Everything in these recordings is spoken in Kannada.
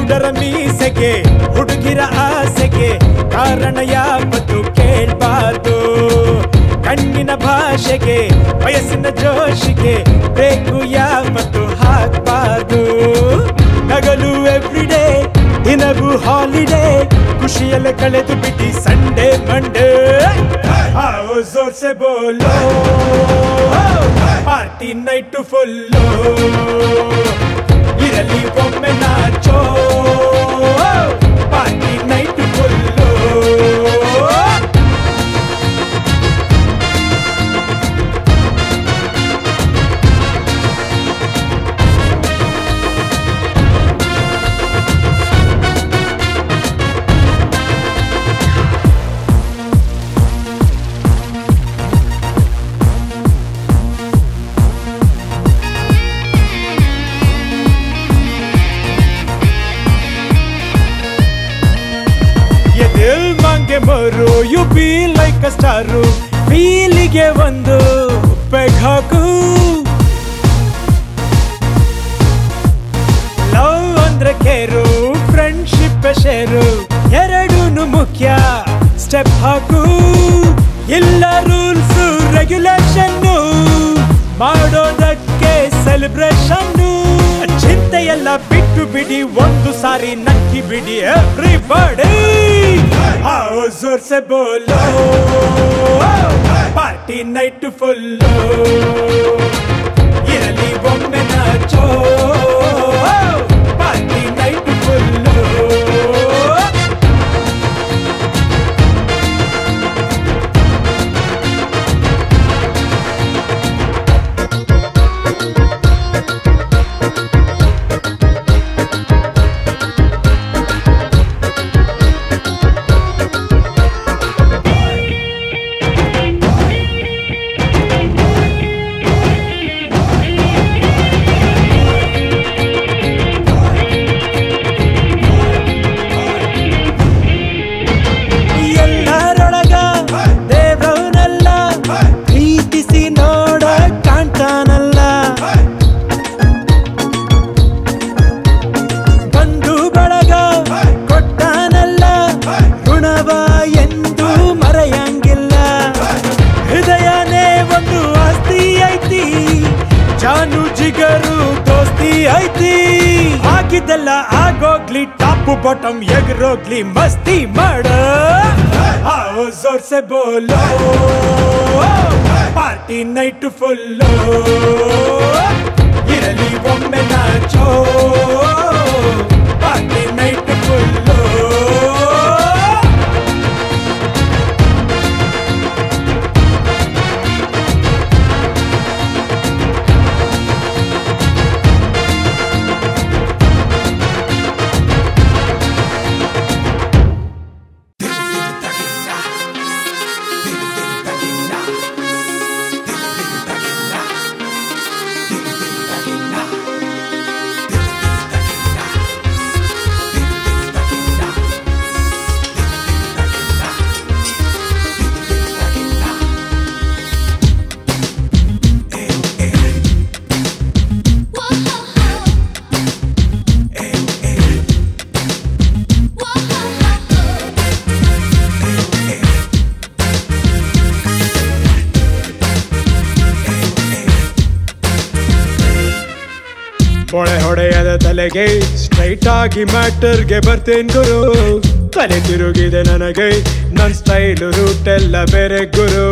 ಗೌಡರ ಮೀಸೆಗೆ ಹುಡುಗಿರ ಆಸೆಗೆ ಕಾರಣ ಯಾವತ್ತು ಕೇಳ್ಬಾರ್ದು ಕಣ್ಣಿನ ಭಾಷೆಗೆ ವಯಸ್ಸಿನ ಜೋಶಿಗೆ ಬೇಕು ಯಾವತ್ತು ಹಾಕ್ಬಾರ್ದು ನಗಲು ಎವ್ರಿಡೇ ದಿನವೂ ಹಾಲಿಡೇ ಖುಷಿಯಲ್ಲೇ ಕಳೆದು ಬಿಡಿ ಸಂಡೇ ಮಂಡೇ आओ जोर से बोलो ಪಾರ್ಟಿ ನೈಟ್ ಫುಲ್ಲು ಇರಲಿ ಒಮ್ಮೆ ನಾಚೋ ಪಾರ್ಟಿ ನೈಟ್ ಫುಲ್ಲು ये दिल मांगे more you be like a star ಫೀಲಿಗೆ ಒಂದು ಪೆಗ್ ಹಾಕು ಲವ್ ಅಂದ್ರೆ ಕೇರು ಫ್ರೆಂಡ್ಶಿಪ್ ಶೇರು ಎರಡೂನು ಮುಖ್ಯ ಸ್ಟೆಪ್ ಹಾಕು ಇಲ್ಲ ರೂಲ್ಸ್ ರೆಗ್ಯುಲೇಷನ್ ಮಾಡೋದಕ್ಕೆ ಸೆಲೆಬ್ರೇಷನ್ ಚಿಂತೆಯೆಲ್ಲ ಬಿಟ್ಟು ಬಿಡಿ ಒಂದು ಸಾರಿ ನಕ್ಕಿ ಬಿಡಿ ಎವ್ರಿಬಡಿ आओ जोर से बोलो ಪಾರ್ಟಿ ನೈಟ್ ಫುಲ್ಲು ಇರಲಿ ಒಮ್ಮೆ ನಾಚೋ ಪಾರ್ಟಿ ನೈಟ್ ಫುಲ್ಲು ಎಲ್ಲರೊಳಗ ದೇವ್ರವನಲ್ಲ ಪ್ರೀತಿಸಿ ನೋಡ ಕಾಣ್ತಾನಲ್ಲ ಬಂಧು ಬಳಗ ಕೊಟ್ಟಾನಲ್ಲ ಋಣವ ಎಂದು ಮರೆಯಂಗಿಲ್ಲ ಹೃದಯನೇ ಒಂದು ಆಸ್ತಿ ಐತಿ ಜಾನು ಜಿಗರು ದೋಸ್ತಿ ಐತಿ ಹಾಕಿದ್ದೆಲ್ಲ ಆಗೋಗ್ಲಿ ಟಾಪು ಬಾಟಮ್ ಎಗರೋಗ್ಲಿ ಮಸ್ತಿ ಮಾಡ आओ जोर से बोलो ಪಾರ್ಟಿ ನೈಟ್ ಫುಲ್ಲು ಇರಲಿ ಒಮ್ಮೆ ನಾಚೋ ಪಾರ್ಟಿ ನೈಟ್ ಫುಲ್ಲು ಮೊಳೆ ಹೊಡೆಯದ ತಲೆಗೆ ಸ್ಟ್ರೈಟ್ ಆಗಿ ಮ್ಯಾಟರ್ಗೆ ಬರ್ತೇನ್ ಗುರು ತಲೆ ತಿರುಗಿದೆ ನನಗೆ ನನ್ ಸ್ಟೈಲ್ ರೂಟ್ ಎಲ್ಲ ಬೇರೆ ಗುರು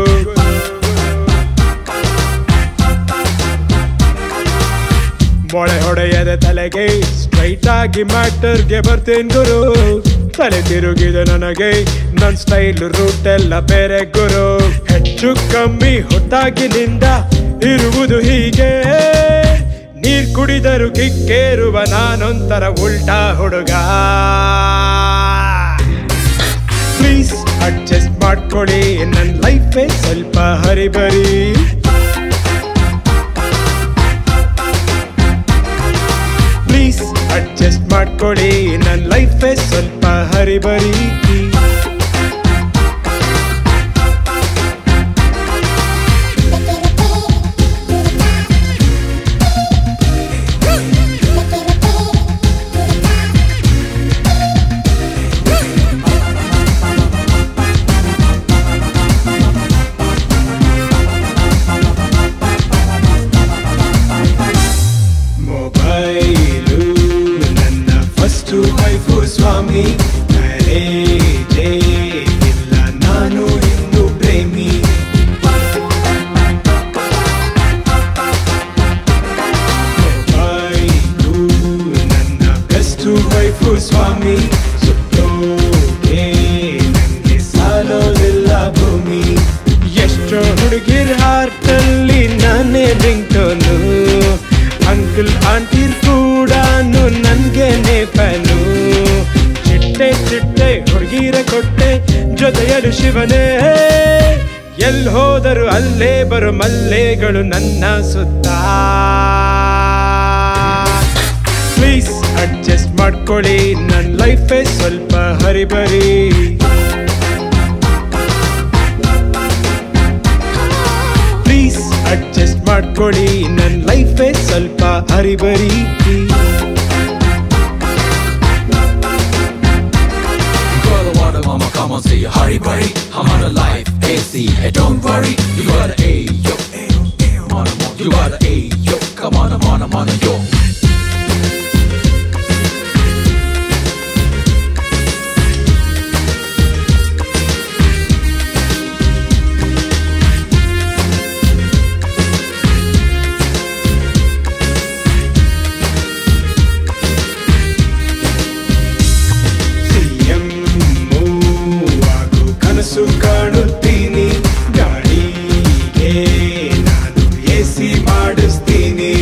ಮೊಳೆ ಹೊಡೆಯದ ತಲೆಗೆ ಸ್ಟ್ರೈಟ್ ಆಗಿ ಮ್ಯಾಟರ್ಗೆ ಬರ್ತೇನ್ ಗುರು ತಲೆ ತಿರುಗಿದೆ ನನಗೆ ನನ್ ಸ್ಟೈಲ್ ರೂಟ್ ಎಲ್ಲ ಬೇರೆ ಗುರು ಹೆಚ್ಚು ಕಮ್ಮಿ ಹೊತ್ತಾಗಿನಿಂದ ಇರುವುದು ಹೀಗೆ ನೀರ್ ಕುಡಿದರು ಕಿಕ್ಕೇರುವ ನಾನೊಂಥರ ಉಲ್ಟಾ ಹುಡುಗ ಪ್ಲೀಸ್ ಅಡ್ಜಸ್ಟ್ ಮಾಡ್ಕೊಳ್ಳಿ ನನ್ನ ಲೈಫೇ ಸ್ವಲ್ಪ ಹರಿಬರಿ ಪ್ಲೀಸ್ ಅಡ್ಜಸ್ಟ್ ಮಾಡ್ಕೊಳ್ಳಿ ನನ್ನ ಲೈಫೇ ಸ್ವಲ್ಪ ಹರಿಬರಿ ಫೋನಲ್ಲಿ ನಾನೇ ರಿಂಗ್ಟೋನು ಅಂಕಲ್ ಆಂಟಿರ್ ಕೂಡ ನನ್ಗೆನೆ ಫ್ಯಾನು ಚಿಟ್ಟೆ ಚಿಟ್ಟೆ ಹುಡುಗಿರ ಕೊಟ್ಟೆ ಜೊತೆಯಲು ಶಿವನೇ ಎಲ್ ಹೋದರು ಅಲ್ಲೇ ಬರೋ ಮಲ್ಲೆಗಳು ನನ್ನ ಸುತ್ತ ಪ್ಲೀಸ್ ಅಡ್ಜಸ್ಟ್ ಮಾಡ್ಕೊಳ್ಳಿ ನನ್ನ ಲೈಫೇ ಸ್ವಲ್ಪ ಹರಿಬರಿ ಪ್ಲೀಸ್ ಅಡ್ಜಸ್ಟ್ ಮಾಡ್ಕೊಳ್ಳಿ ನನ್ನ ಲೈಫೇ ಸ್ವಲ್ಪ ಹರಿಬರಿ You're the water, mama, come on, say hurry, buddy. I'm on a life, AC, hey, don't worry. You gotta, a yo, on a you gotta, a yo, come on, I'm on, I'm on a yo. CM ಆಗು ಕನಸು ಕಾಣುತ್ತೀನಿ ಗಾಡಿಗೆ ನಾನು ಎ ಸಿ ಮಾಡಿಸ್ತೀನಿ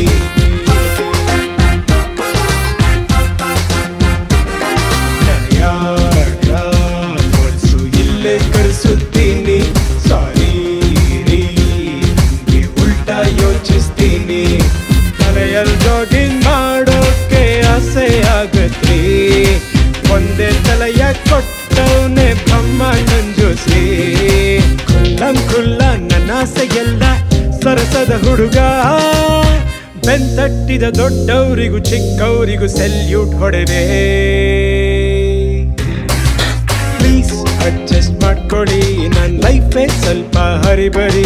ನಯಾಗ್ರಾ ಫಾಲ್ಸು ಇಲ್ಲೇ ಕರೆಸುತ್ತೀನಿ ಸಾರಿ ರೀ ನಿಮ್ಗೆ ಉಲ್ಟಾ ಯೋಚಿಸ್ತೀನಿ ತಲೆಯಲ್ಲಿ ಜಾಗಿಂಗ್ ಮಾಡೋಕೆ ಆಸೆ ಆಗತ್ರಿ ಒಂದೇ ತಲೆಯ ಕೊಟ್ಟವನೆ ಬ್ರಹ್ಮ ನಂಜುಸಿ ಕುಲ್ಲಂ ಕುಲ್ಲ ನನ್ನ ಆಸೆಗೆಲ್ಲ ಸರಸದ ಹುಡುಗ ಬೆಂತಟ್ಟಿದ ದೊಡ್ಡವರಿಗೂ ಚಿಕ್ಕವರಿಗೂ ಸೆಲ್ಯೂಟ್ ಹೊಡೆದೆ ಪ್ಲೀಸ್ ಅಡ್ಜಸ್ಟ್ ಮಾಡ್ಕೊಳ್ಳಿ ನನ್ನ ಲೈಫೇ ಸ್ವಲ್ಪ ಹರಿಬರಿ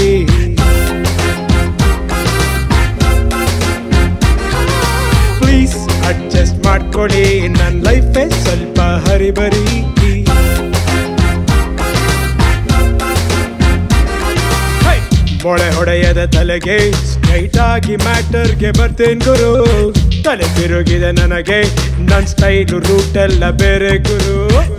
ಪ್ಲೀಸ್ ಅಡ್ಜಸ್ಟ್ ಮಾಡ್ಕೊಳ್ಳಿ ನನ್ನ ಲೈಫೇ ಸ್ವಲ್ಪ ಹರಿಬರಿ ಹೈ! ಮೊಳೆ ಹೊಡೆಯದ ತಲೆಗೆ ಸ್ಟ್ರೈಟ್ ಆಗಿ ಮ್ಯಾಟರ್ಗೆ ಬರ್ತೇನ್ ಗುರು ತಲೆ ತಿರುಗಿದೆ ನನಗೆ ನನ್ನ ಸ್ಟೈಲು ರೂಟ್ ಎಲ್ಲ ಬೇರೆ ಗುರು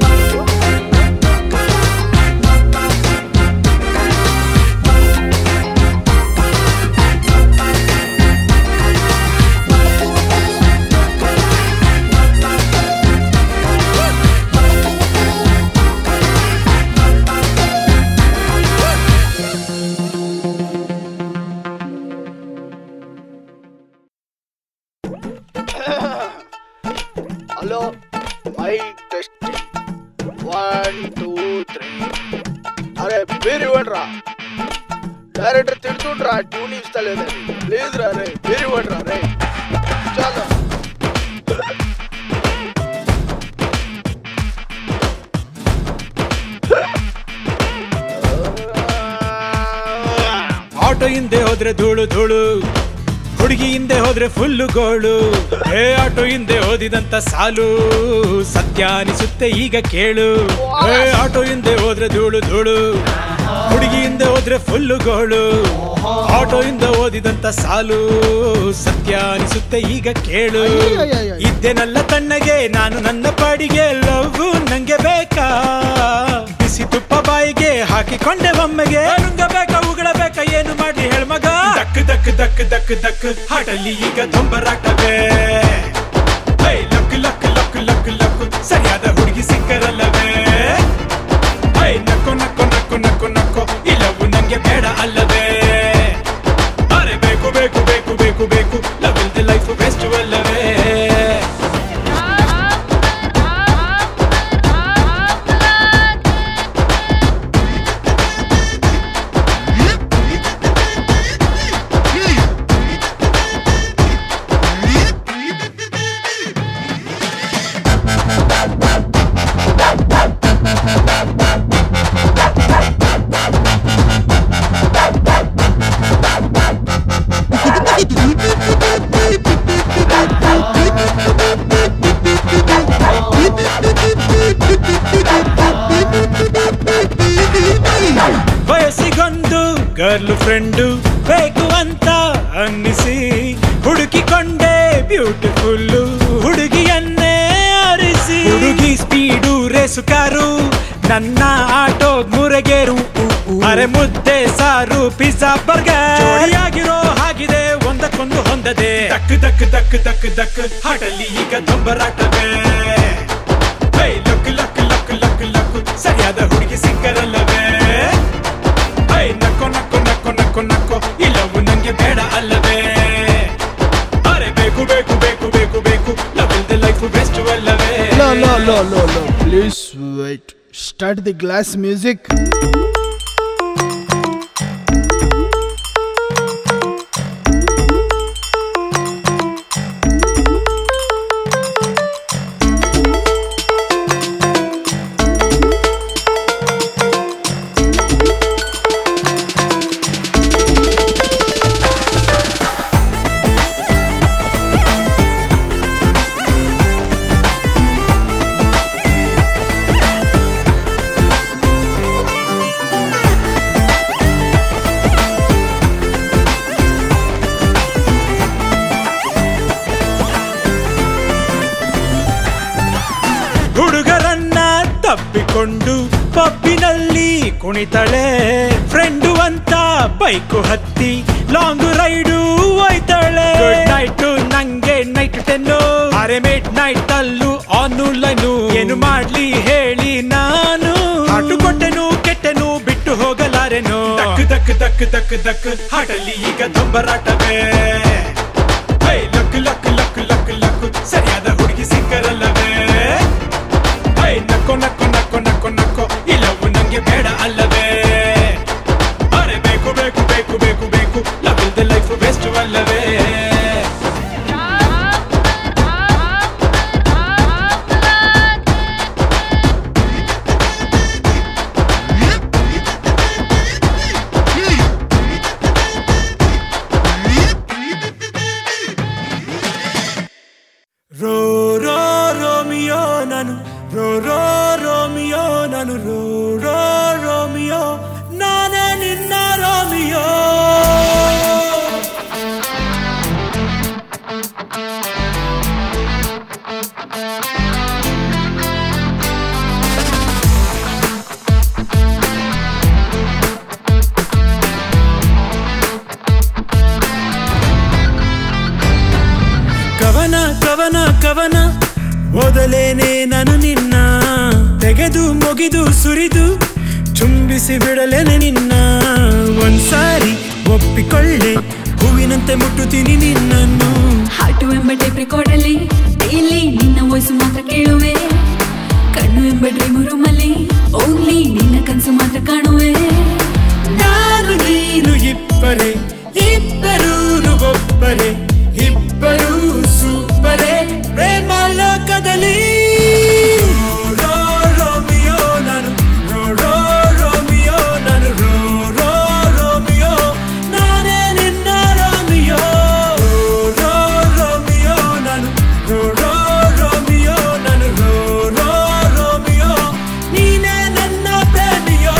hello mike testing one two three అరే పేరు ఇవ్వండిరా డైరెక్టర్ తిడుతుండ్రా ట్యూన్ ఇస్తలేదని ప్లీజ్ రా రే పేరు ఇవ్వండిరా రే చాలా ಆಟೋ ಹಿಂದೆ ಹೋದ್ರೆ ಧೂಳು ಧೂಳು ಹುಡುಗಿ ಹಿಂದೆ ಹೋದ್ರೆ ಫುಲ್ಲು ಗೋಳು ಏ ಆಟೋ ಹಿಂದೆ ಓದಿದಂತ ಸಾಲು ಸತ್ಯ ಅನಿಸುತ್ತೆ ಈಗ ಕೇಳು ಏ ಆಟೋ ಹಿಂದೆ ಹೋದ್ರೆ ಧೂಳು ಧೂಳು ಹುಡುಗಿ ಹಿಂದೆ ಹೋದ್ರೆ ಫುಲ್ಲು ಗೋಳು ಆಟೋ ಹಿಂದೆ ಓದಿದಂತ ಸಾಲು ಸತ್ಯ ಅನಿಸುತ್ತೆ ಈಗ ಕೇಳು ಅಯ್ಯಯ್ಯಯ್ಯಯ್ಯ. ಇದ್ದೇನಲ್ಲ ತಣ್ಣಗೆ ನಾನು ನನ್ನ ಪಾಡಿಗೆ ಲವ್ ನಂಗೆ ಬೇಕಾ ಬಿಸಿ ತುಪ್ಪ ಬಾಯಿಗೆ ಹಾಕಿಕೊಂಡೆ ಒಮ್ಮೆಗೆ ನುಂಗಬೇಕಾ ಉಗಳಬೇಕಾ ಏನು ಮಾಡಿ ಹೇಳ್ಮಗ ದಕ್ ದಕ್ ದಕ್ ದಕ್ ದಕ್ ಹಾಟಲ್ಲಿ ಈಗ ದೊಂಬರಾಟವೇ hi, luck luck luck luck luck ಸರಿಯಾದ ಹುಡುಗಿ ಸಿಕ್ಕರಲ್ಲವೇ ಹೈ, ನಕ್ಕು ನಕ್ಕು ನಕ್ಕು ನಕ್ಕು ನಕ್ಕು ಇಲ್ಲವು ನಂಗೆ ಬೇಡ ಅಲ್ಲವೇ ಅರೆ ಬೇಕು ಬೇಕು ಬೇಕು ಬೇಕು ಬೇಕು ಲವ್ ಇಲ್ದೆ ಲೈಫ್ ಬೆಸ್ಟ್ ಅಲ್ಲವೇ ವಯಸ್ಸಿಗೊಂದು ಗರ್ಲ್ ಫ್ರೆಂಡು ಬೇಕು ಅಂತ ಅನ್ನಿಸಿ ಹುಡುಕಿಕೊಂಡೆ ಬ್ಯೂಟಿಫುಲ್ ಹುಡುಗಿಯನ್ನೇ ಆರಿಸಿ ಹುಡುಗಿ ಸ್ಪೀಡು ರೇಸು ಕಾರು ನನ್ನ ಆಟೋ ಮುರಗೇರು ಅರೆ ಮುದ್ದೆ ಸಾರು ಪಿಜ್ಜಾ ಬರ್ಗರ್ ಕಂಡದೆ ದಕ್ ದಕ್ ದಕ್ ದಕ್ ದಕ್ ಹಾಟಲ್ಲಿ ಈಗ ದೊಂಬರಾಟವೇ hey, luck luck luck luck luck ಸರಿಯಾದ ಹುಡುಗಿ ಸಿಕ್ಕರಲ್ಲವೇ ಹೇ, ನಕ್ಕೋ ನಕ್ಕೋ ನಕ್ಕೋ ನಕ್ಕೋ ನಕ್ಕೋ ಇಲ್ಲವು ನಂಗೆ ಬೇಡ ಅಲ್ಲವೇ ಅರೆ ಬೇಕು ಬೇಕು ಬೇಕು ಬೇಕು ಬೇಕು ಲವ್ ಇಲ್ದೆ ಲೈಫ್ ಬೆಸ್ಟ್ ಅಲ್ಲವೇ No, no, no, no, no. Please wait. Start the glass music. ಹುಡುಗರನ್ನ ತಪ್ಪಿಕೊಂಡು ಪಬ್ಬಿನಲ್ಲಿ ಕುಣಿತಾಳೆ ಫ್ರೆಂಡು ಅಂತ ಬೈಕು ಹತ್ತಿ ಲಾಂಗ್ ರೈಡು ಹೋಯ್ತಾಳೆ ನೈಟ್ ನಂಗೆ ನೈಟ್ ಟೆನ್ನು ಅರೆ ಮೇಟ್ ನೈಟ್ ಅಲ್ಲೂ ಆನು ಲೈನು ಏನು ಮಾಡ್ಲಿ ಹೇಳಿ ನಾನು ಹಾಟು ಕೊಟ್ಟೆನು ಕೆಟ್ಟೆನು ಬಿಟ್ಟು ಹೋಗಲಾರೆನು ದಕ್ ದಕ್ ದಕ್ ದಕ್ ದಕ್ ಹಾಟಲ್ಲಿ ಈಗ ದೊಂಬರಾಟವೇ hey, luck luck luck luck luck ಸರಿಯಾದ ಹುಡುಗಿ ಸಿಕ್ಕರಲ್ಲವೇ ಹೇ, ನಕ್ಕೋ ನಕ್ಕೋ ನಕ್ಕೋ ನಕ್ಕೋ ನಕ್ಕೋ ಇಲ್ಲವು ನಂಗೆ ಬೇಡ ಅಲ್ಲವೇ ಅರೆ ಬೇಕು ಬೇಕು ಬೇಕು ಬೇಕು ಬೇಕು ಲವ್ ಇಲ್ದೆ ಲೈಫ್ ಬೆಸ್ಟ್ ಅಲ್ಲವೇ ರೋ ರೋ ರೋಮಿಯೋ ನಾನು ರೋ ರೋ ರೋಮಿಯೋ ನಾನು ರೋ ರೋ ರೋಮಿಯೋ ನಾನೇ ನಿನ್ನ ರೋಮಿಯೋ ಕವನ ಕವನ ಕವನ ಓದಲೇನೆ ನಾನು ನಿನ್ನ ತೆಗೆದು ಮುಗಿದು ಸುರಿದು ಚುಂಬಿಸಿ ಬಿಡಲೇನೆ ನಿನ್ನ ಒಂದ್ಸಾರಿ ಒಪ್ಪಿಕೊಳ್ಳೆ ಹೂವಿನಂತೆ ಮುಟ್ಟುತ್ತೀನಿ ನಿನ್ನನ್ನು ಹಾಟು ಎಂಬ ಟೇಪ್ ರೆಕಾರ್ಡಲ್ಲಿ ಡೈಲಿ ನಿನ್ನ ವಾಯ್ಸ್ ಮಾತ್ರ ಕೇಳುವೆ ಕಣ್ಣು ಎಂಬ ಡ್ರೀಮ್ ರೂಮಲ್ಲಿ ಓನ್ಲಿ ನಿನ್ನ ಕನಸು ಮಾತ್ರ ಕಾಣುವೆ ನಾನು ನೀನು ಇಬ್ಬರೇ ಇಬ್ಬರೂ ಒಬ್ಬರೇ ಇಬ್ಬರೂ ಸೂಪರೇ ಪ್ರೇಮ ಲೋಕದಲ್ಲಿ ರೋ ರೋಮಿಯೋ ನಾನು ರೋ ರೋ ರೋಮಿಯೋ ನಾನು ರೋ ರೋ ರೋಮಿಯೋ ನಾನೇ ನಿನ್ನ ರೋಮಿಯೋ ರೋ ರೋಮಿಯೋ ನಾನು ರೋ ರೋ ರೋಮಿಯೋ ನಾನು ರೋ ರೋ ರೋಮಿಯೋ ನೀನೇ ನನ್ನ ಪ್ರೇಮಿಯೋ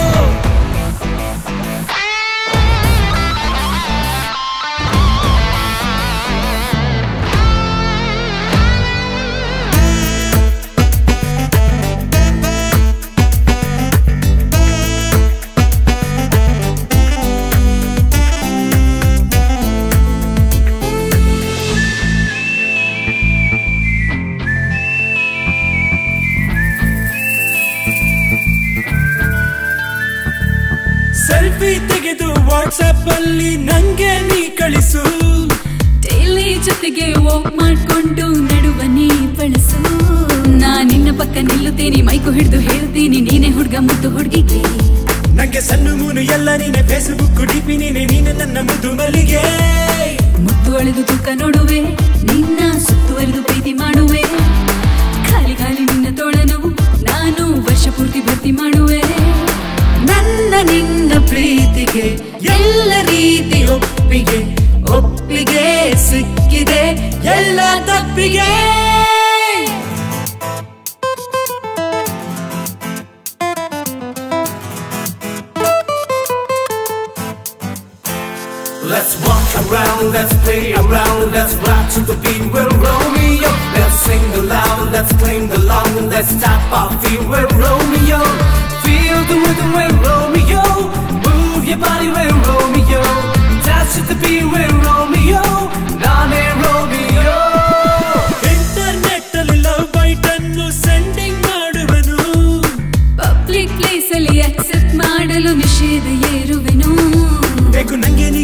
ಸೆಲ್ಫಿ ತೆಗೆದು ವಾಟ್ಸ್ಆಪ್ ಅಲ್ಲಿ ನಂಗೆ ನೀ ಕಳಿಸು ಡೈಲಿ ಜೊತೆಗೆ ವಾಕ್ ಮಾಡ್ಕೊಂಡು ನಡುವನಿ ಬಳಸು ನಾ ನಿನ್ನ ಪಕ್ಕ ನಿಲ್ಲುತ್ತೀನಿ ಮೈಕು ಹಿಡಿದು ಹೇಳ್ತೀನಿ ನೀನೇ ಹುಡ್ಗ ಮುದ್ದು ಹುಡುಗಿಗೆ ನಂಗೆ ಸಣ್ಣ ಮೂನು ಎಲ್ಲ ನೀನೆ ಫೇಸ್ಬುಕ್ ಡಿಪಿ ನೀನೆ ನೀನೆ ನನ್ನ ಮುದ್ದು ಮಲ್ಲಿಗೆ ಮುತ್ತು ಅಳೆದು ತೂಕ ನೋಡುವೆ ನಿನ್ನ ಸುತ್ತುವರೆದು ಪ್ರೀತಿ ಮಾಡುವೆ ಖಾಲಿ ಖಾಲಿ ನಿನ್ನ ತೋಳನು ನಾನು ವರ್ಷ ಪೂರ್ತಿ ಭರ್ತಿ ಮಾಡುವೆ ನನ್ನ ನಿನ್ನ ಪ್ರೀತಿಗೆ ಎಲ್ಲ ರೀತಿ ಒಪ್ಪಿಗೆ ಒಪ್ಪಿಗೆ ಸಿಕ್ಕಿದೆ ಎಲ್ಲ ತಪ್ಪಿಗೆ Let's walk around, let's play around, let's rock to the beat with Romeo. Let's sing aloud, let's claim the long, let's tap our feet with Romeo. Feel the rhythm with Romeo, move your body with Romeo. Dance to the beat with Romeo.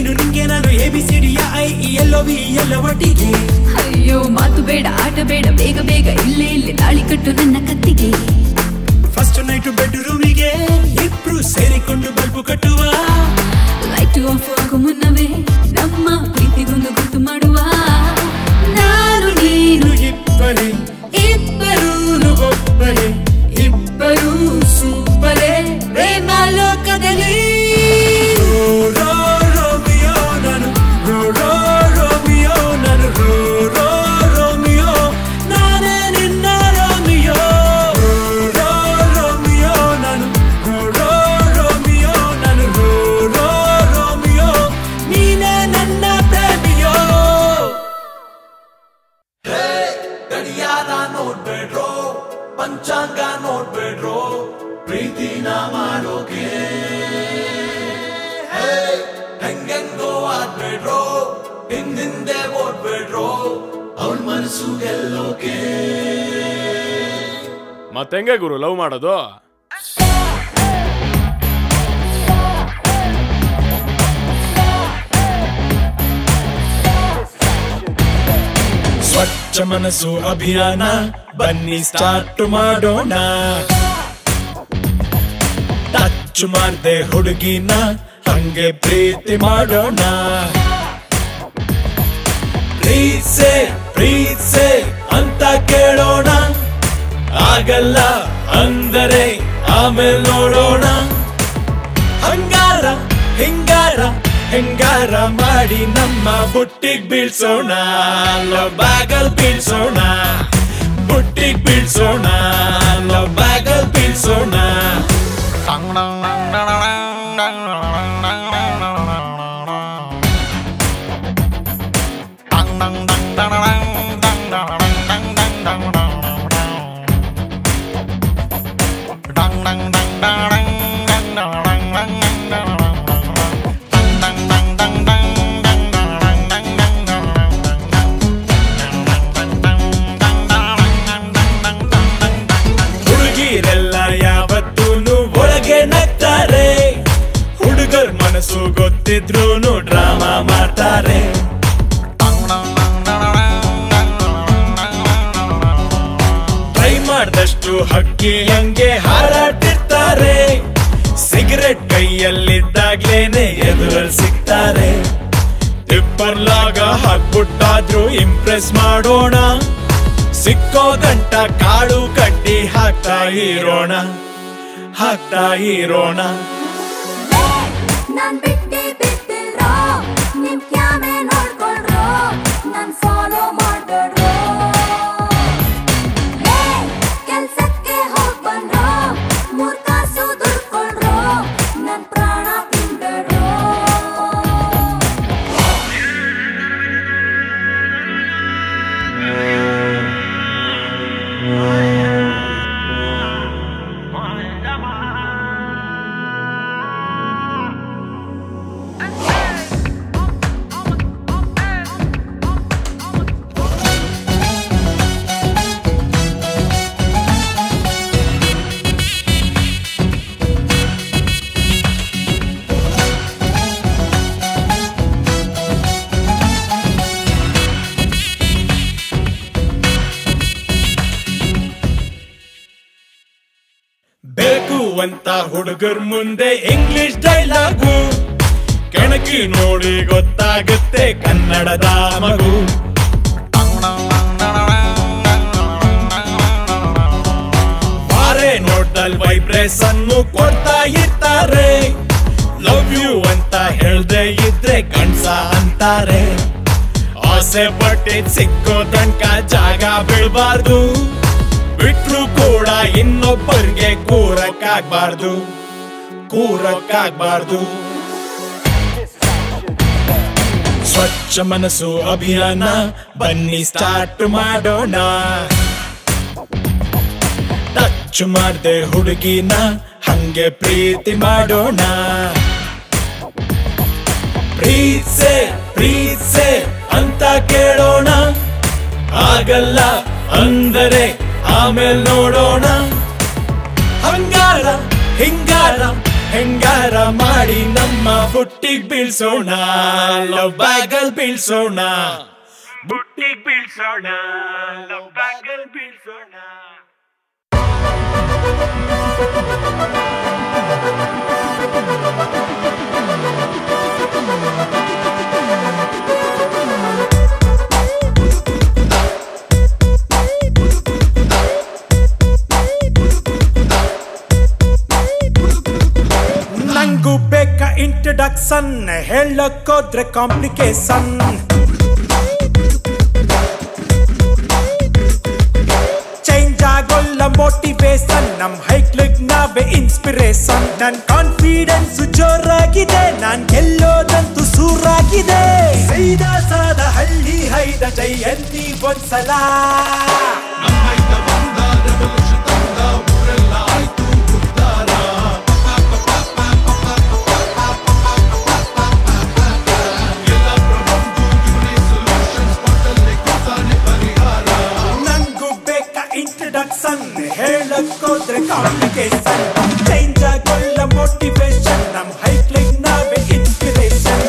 ಇನ್ನು ನಿಂಗೆ ನಾನು A B C D I E L V ಎಲ್ಲ ಒಟ್ಟಿಗೆ ಅಯ್ಯೋ ಮಾತು ಬೇಡ ಆಟ ಬೇಡ ಬೇಗ ಬೇಗ ಇಲ್ಲೇ ಇಲ್ಲೇ ತಾಳಿ ಕಟ್ಟು ನನ್ನ ಕತ್ತಿಗೆ ಫಸ್ಟ್ ನೈಟ್ ಬೆಡ್ ರೂಮಿಗೆ ಇಬ್ರು ಸೇರಿಕೊಂಡು ಬಲ್ಬು ಕಟ್ಟುವ ಲೈಟ್ ಆಫ್ ಆಗೋ ಮುನ್ನವೇ ನಮ್ಮ ಪ್ರೀತಿಗೊಂದು ಗುರ್ತು ಮಾಡುವ ನಾನು ನೀನು ಇಬ್ಬರೇ ಇಬ್ಬರು ಒಬ್ಬರೇ ಇಬ್ಬರು ಸೂಪರೇ ಪ್ರೇಮ ಲೋಕದಲ್ಲಿ ರೋ ರೋ ರೋಮಿಯೋ ನಾನು ರೋ ರೋ ರೋಮಿಯೋ ನಾನು ರೋ ರೋ ರೋಮಿಯೋ ನಾನೇ ನಿನ್ನ ರೋಮಿಯೋ ರೋ ರೋ ರೋಮಿಯೋ ನಾನು ರೋ ರೋ ರೋಮಿಯೋ ನಾನು ರೋ ರೋ ರೋಮಿಯೋ ನೀನೇ ನನ್ನ ಪ್ರೇಮಿಯೋ ಗಡಿಯಾರ ನೋಡ್ಬೇಡ್ರೋ ಪಂಚಾಂಗ ನೋಡ್ಬೇಡ್ರೋ ಪ್ರೀತಿನ ಮಾಡೋಕೆ ಹೇ, ಹೆಂಗೆಂಗೋ ಆಡ್ಬೇಡ್ರೋ ಹಿಂದಿಂದೆ ಓಡ್ಬೇಡ್ರೋ ಅವಳ ಮನಸ್ಸು ಗೆಲ್ಲೋಕೆ ಮತ್ತೆಂಗೆ ಗುರು ಲವ್ ಮಾಡೋದು ಸ್ವಚ್ಛ ಮನಸ್ಸು ಅಭಿಯಾನ ಬನ್ನಿ ಸ್ಟಾರ್ಟ್ ಮಾಡೋಣ ಟಚ್ ಮಾಡ್ದೆ ಹುಡುಗಿನ ಹಂಗೆ ಪ್ರೀತಿ ಮಾಡೋಣ ಪ್ರೀತ್ಸೆ ಪ್ರೀತ್ಸೆ ಅಂತ ಕೇಳೋಣ ಆಗಲ್ಲ ಅಂದರೆ ಆಮೇಲೆ ನೋಡೋಣ ಹಂಗಾರ ಹಿಂಗಾರ ಹೆಂಗಾರ ಮಾಡಿ ನಮ್ಮ ಬುಟ್ಟಿಗ್ ಬೀಳ್ಸೋಣ ಲವ್ ಬ್ಯಾಗಲ್ ಬೀಳ್ಸೋಣ ಬುಟ್ಟಿಗ್ ಬೀಳ್ಸೋಣ ಲವ್ ಬ್ಯಾಗಲ್ ಬೀಳ್ಸೋಣ ಹುಡುಗಿರೆಲ್ಲ ಯಾವತ್ತೂನು ಒಳಗೆ ನಗ್ತಾರೆ ಹುಡುಗರ್ ಮನಸ್ಸು ಗೊತ್ತಿದ್ರೂನು ಡ್ರಾಮಾ ಮಾಡ್ತಾರೆ ಟ್ರೈ ಮಾಡ್ದಷ್ಟು ಹಕ್ಕಿ ಹಂಗೆ ಹಾರಾಟಿರ್ತಾರೆ ಸಿಗರೆಟ್ ಕೈಯಲ್ಲಿದ್ದಾಗ್ಲೇನೆ ಎದುರಲ್ಲಿ ಸಿಗ್ತಾರೆ ಟಿಪ್ಪರ್ ಲಾಗ ಹಾಕ್ಬಿಟ್ಟಾದ್ರೂ ಇಂಪ್ರೆಸ್ ಮಾಡೋಣ ಸಿಕ್ಕೋ ಗಂಟ ಕಾಳು ಕಟ್ಟಿ ಹಾಕ್ತಾ ಇರೋಣ ಹಾಕ್ತಾ ಇರೋಣ ನಾನ್ ಬಿಟ್ಟಿ ಬಿಟ್ಟಿಲ್ರೋ ನಿಮ್ ಕ್ಯಾಮೆ ನೋಡ್ಕೊಳ್ರೋ ನನ್ ಫಾಲೋ ಮಾಡ್ಬೇಡ್ರೋ ಕೆಲ್ಸಕ್ಕೆ ಹೋಗ್ ಬಂದ್ರೋ ಮೂರ್ ಕಾಸು ದುಡ್ಕೊಳ್ರೋ ನನ್ ಪ್ರಾಣ ತಿನ್ಬೇಡ್ರೋ ಬೇಕು ಅಂತ ಹುಡುಗರ್ ಮುಂದೆ ಇಂಗ್ಲಿಷ್ ಡೈಲಾಗು ಕೆಣಕಿ ನೋಡಿ ಗೊತ್ತಾಗುತ್ತೆ ಕನ್ನಡದ ಮಗು ಬಾರೆ ನೋಟಲ್ ವೈಬ್ರೇಷನ್ ಕೊಡ್ತಾ ಇರ್ತಾರೆ ಲವ್ ಯು ಅಂತ ಹೇಳ್ದೆ ಇದ್ರೆ ಗಂಡ್ಸ ಅಂತಾರೆ ಆಸೆ ಪಟ್ಟಿದ್ ಸಿಕ್ಕೋ ತನಕ ಜಾಗ ಬೀಳ್ಬಾರ್ದು ಬಿಟ್ರು ಕೂಡ ಇನ್ನೊಬ್ಬರಿಗೆ ಕೂರಕ್ಕಾಗ್ಬಾರ್ದು ಕೂರಕ್ಕಾಗ್ಬಾರ್ದು ಸ್ವಚ್ಛ ಮನಸ್ಸು ಅಭಿಯಾನ ಬನ್ನಿ ಸ್ಟಾರ್ಟ್ ಮಾಡೋಣ ಟಚ್ ಮಾಡ್ದೆ ಹುಡುಗಿನ ಹಂಗೆ ಪ್ರೀತಿ ಮಾಡೋಣ ಪ್ರೀತ್ಸೆ ಪ್ರೀತ್ಸೆ ಅಂತ ಕೇಳೋಣ ಆಗಲ್ಲ ಅಂದರೆ ಆಮೇಲೆ ನೋಡೋಣ ಹಂಗಾರ ಹಿಂಗಾರ ಹೆಂಗಾರ ಮಾಡಿ ನಮ್ಮ ಬುಟ್ಟಿಗ್ ಬೀಳ್ಸೋಣ ಲವ್ ಬ್ಯಾಗಲ್ ಬೀಳ್ಸೋಣ ಬುಟ್ಟಿಗ್ ಬೀಳ್ಸೋಣ ಲವ್ ಬ್ಯಾಗಲ್ ಬೀಳ್ಸೋಣ ನಂಗೂ ಬೇಕ ಇಂಟ್ರಡಕ್ಷನ್ ಹೇಳಕ್ಕೋದ್ರೆ ಕಾಂಪ್ಲಿಕೇಶನ್ ಚೇಂಜ್ ಆಗೋಲ್ಲ ಮೋಟಿವೇಶನ್ ನಮ್ ಹೈಕ್ಲಿಗ್ ನಾವೇ ಇನ್ಸ್ಪಿರೇಷನ್ ನನ್ ಕಾನ್ಫಿಡೆನ್ಸ್ ಜೋರಾಗಿದೆ ನಾನ್ ಗೆಲ್ಲೋದಂತೂ ಸೂರಾಗಿದೆ ಸೈದಾ ಸಾದ ಹಳ್ಳಿ ಹೈದ ಜಯಂತಿ ಒಂದ್ಸಲ ನಂಗೂ ಬೇಕ ಇಂಟ್ರಡಕ್ಷನ್ ಹೇಳಕ್ಕೋದ್ರೆ ಕಾಂಪ್ಲಿಕೇಶನ್ ಚೇಂಜ್ ಆಗೋಲ್ಲ ಮೋಟಿವೇಶನ್ ನಮ್ ಹೈಕ್ಲಿಗ್ ನಾವೇ inspiration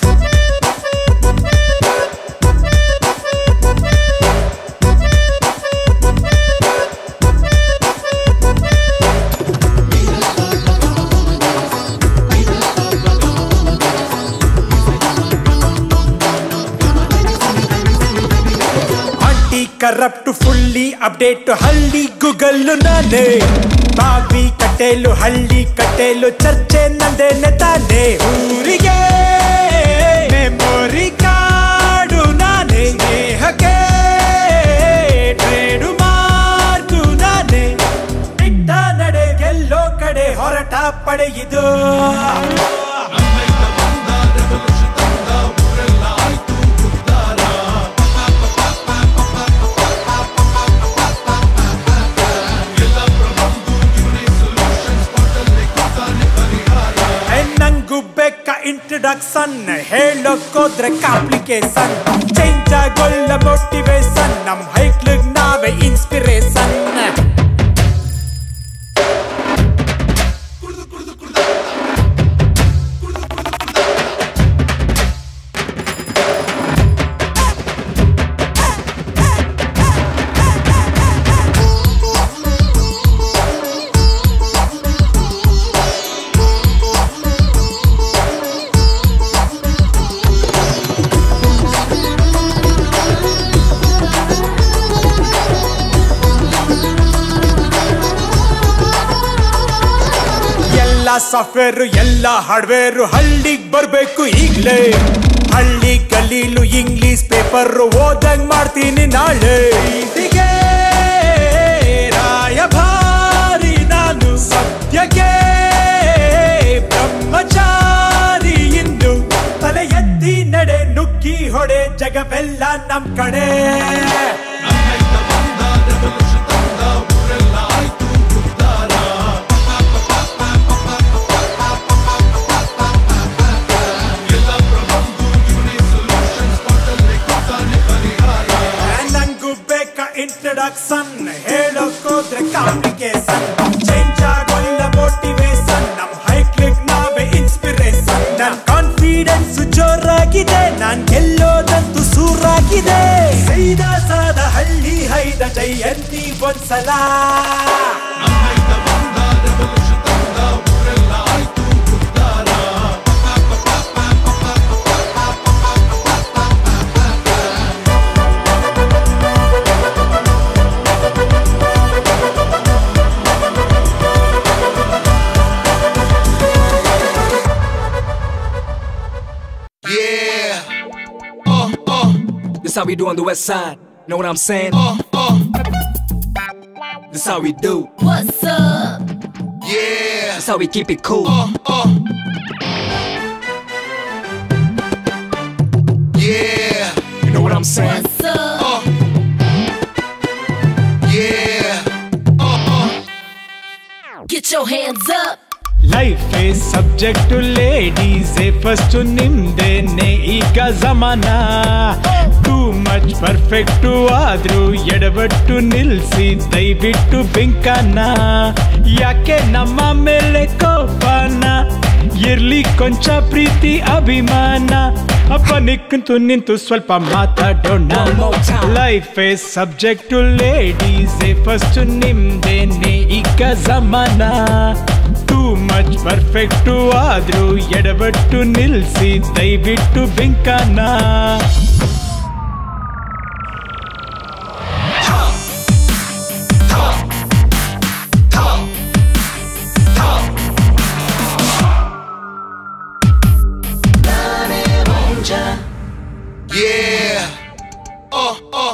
anti corrupt fully update ಹಳ್ಳಿ ಗೂಗಲ್ ನಾನೇ ಬಾವಿ ಕಟೇಲು ಹಳ್ಳಿ ಕಟೇಲು ಚರ್ಚೆ ನಂದೇನೆ ತಾನೆ ಊರಿಗೆ ಮೆಮೊರಿ ಕಾರ್ಡು ನಾನೇ ಸ್ನೇಹಕ್ಕೆ ಟ್ರೇಡು ಮಾರ್ಕು ನಾನೇ ಇಟ್ಟ ನಡೆ ಗೆಲ್ಲೋ ಕಡೆ ಹೊರಟ ಪಡೆಯಿದು ಏ, ನಂಗೂ ಬೇಕ ಇಂಟ್ರಡಕ್ಷನ್ ಹೇಳೋಕೋದ್ರೆ ಕಾಂಪ್ಲಿಕೇಶನ್ ಚೇಂಜ್ ಆಗೋಲ್ಲ ಮೋಟಿವೇಶನ್ ನಮ್ ಹೈಕ್ಲಿಗ್ ನಾವೇ ಇನ್ಸ್ಪಿರೇಷನ್ ಎಲ್ಲ ಸಾಫ್ಟ್ವೇರ್ ಎಲ್ಲ ಹಾರ್ಡ್ವೇರ್ ಹಳ್ಳಿಗ್ ಬರ್ಬೇಕು ಈಗ್ಲೇ ಹಳ್ಳಿ ಗಲೀಲು ಇಂಗ್ಲಿಷ್ ಪೇಪರ್ ಓದಂಗ್ ಮಾಡ್ತೀನಿ ನಾಳೆ ಇದಿಗೆ ರಾಯಭಾರಿ ನಾನು ಸದ್ಯಕ್ಕೆ ಬ್ರಹ್ಮಚಾರಿ ಇಂದು ತಲೆ ಎತ್ತಿ ನಡೆ ನುಗ್ಗಿ ಹೊಡೆ ಜಗವೆಲ್ಲ ನಮ್ ಕಡೆ ನಂಗೂ ಬೇಕ ಇಂಟ್ರಡಕ್ಷನ್ ಹೇಳೋಕೋದ್ರೆ ಕಾಂಪ್ಲಿಕೇಶನ್ ಚೇಂಜ್ ಆಗೋಲ್ಲ ಮೋಟಿವೇಶನ್ ನಮ್ ಹೈಕ್ಲಿಗ್ ನಾವೇ ಇನ್ಸ್ಪಿರೇಷನ್ ನನ್ ಕಾನ್ಫಿಡೆನ್ಸ್ ಜೋರಾಗಿದೆ ನಾನ್ ಗೆಲ್ಲೋದಂತೂ ಸೂರಾಗಿದೆ ಸೈದಾ ಸಾದ ಹಳ್ಳಿ ಹೈದ ಜಯಂತಿ ಒಂದ್ಸಲ This how we do on the west side. Know what I'm saying? This how we do. What's up? This how we keep it cool. Yeah, You know what I'm saying? What's up? yeah. Get your hands up. Life subject ladies first ನಿಮ್ದೇನೆ ಈಗ ಜಮಾನ ಟೂ ಮಚ್ ಮಚ್ ಪರ್ಫೆಕ್ಟು ಆದ್ರೂ ಎಡವಟ್ಟು ನಿಲ್ಸಿ ದಯವಿಟ್ಟು ಬೆಂಕನ ಯಾಕೆ ನಮ್ಮ ಮೇಲೆ ಕೋಪನ ಇರ್ಲಿ ಕೊಂಚ ಪ್ರೀತಿ ಅಭಿಮಾನ ಅಪ್ಪ ನಿಕ್ಕಂತು ನಿಂತು ಸ್ವಲ್ಪ ಮಾತಾಡೋಣ One more time. Life a subject to ladies first ನಿಮ್ದೇನೆ ಈಗ ಜಮಾನ ಟೂ ಮಚ್ ಪರ್ಫೆಕ್ಟು ಆದ್ರೂ ಎಡವಟ್ಟು ನಿಲ್ಸಿ ದಯವಿಟ್ಟು ಬೆಂಕನ Yeah. Oh, oh.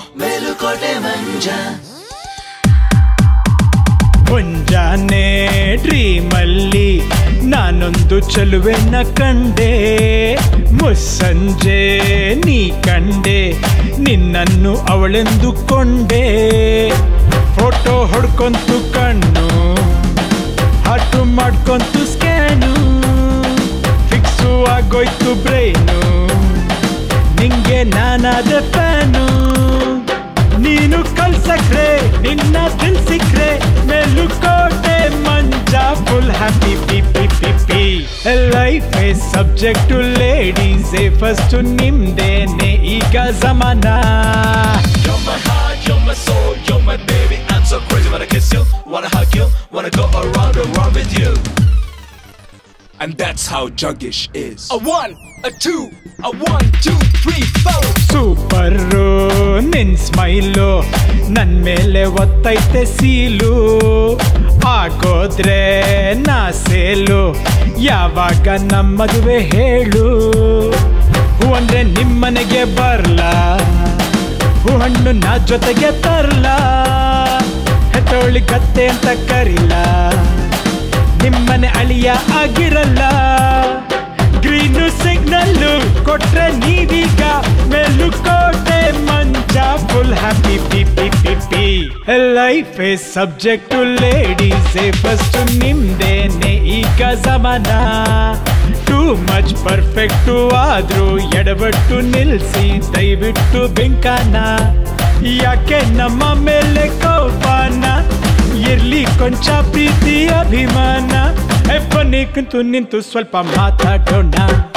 ಮುಂಜಾನೆ ಡ್ರೀಮಲ್ಲಿ ನಾನೊಂದು ಚಲುವೆನ ಕಂಡೆ ಮುಸ್ಸಂಜೆ ನೀ ಕಂಡೆ ನಿನ್ನನ್ನು ಅವಳೆಂದುಕೊಂಡೆ ಫೋಟೋ ಹೊಡ್ಕೊಂತು ಕಣ್ಣು ಹಾಟು ಮಾಡ್ಕೊಂತು ಸ್ಕ್ಯಾನು ಫಿಕ್ಸು ಆಗೋಯ್ತು ಬ್ರೈನು ನಿಂಗೆ ನಾನಾದ ಫ್ಯಾನು ನೀನು ಕಲ್ಸಕ್ರೆ ನಿನ್ನ ದಿಲ್ ಸಿಕ್ರೆ ಮೇಲುಕೋಟೆ ಮಂಜ full happy P P P P life a subject to ladies a first ನಿಮ್ದೇನೆ ಈಗ ಜಮಾನ You're my heart, you're my soul, you're my baby. I'm so crazy wanna kiss you, wanna hug you, wanna go around the world with you. And that's how Juggish is. A one, a two, a one, two, three, four. Super ನಿನ್ ಸ್ಮೈಲು ನನ್ ಮೇಲೆ ಒತ್ತೈತೆ ಸೀಲು ಆಗೋದ್ರೆ ನಾ ಸೇಲು ಯಾವಾಗ ನಮ್ಮ ಮದುವೆ ಹೇಳು ಹೂ ಅಂದ್ರೆ ನಿಮ್ಮನೆಗೆ ಬರ್ಲಾ ಹೂ ಹಣ್ಣು ನಾ ಜೊತೆಗೆ ತರ್ಲಾ ಹೆತ್ತೋಳಿ ಕತ್ತೆ ಅಂತ ಕರಿಲ್ಲ ನಿಮ್ಮನೆ ಅಳಿಯ ಆಗಿರಲ್ಲ ಗ್ರೀನು ಸಿಗ್ನಲ್ಲು ಕೊಟ್ರೆ ನೀವೀಗ ಮೇಲುಕೋಟೆ ಮಂಜ full happy P P P P life a subject to ladies a first ನಿಮ್ದೇನೆ ಈಗ ಜಮಾನ ಟೂ ಮಚ್ ಪರ್ಫೆಕ್ಟು ಆದ್ರೂ ಎಡವಟ್ಟು ನಿಲ್ಸಿ ದಯವಿಟ್ಟು ಬೆಂಕನ ಯಾಕೆ ನಮ್ಮ ಮೇಲೆ ಕೋಪನ ಇರ್ಲಿ ಕೊಂಚ ಪ್ರೀತಿ ಅಭಿಮಾನ ಎಪ್ಪನಿ ಕುಂತು ನಿಂತು ಸ್ವಲ್ಪ ಮಾತಾಡೋಣ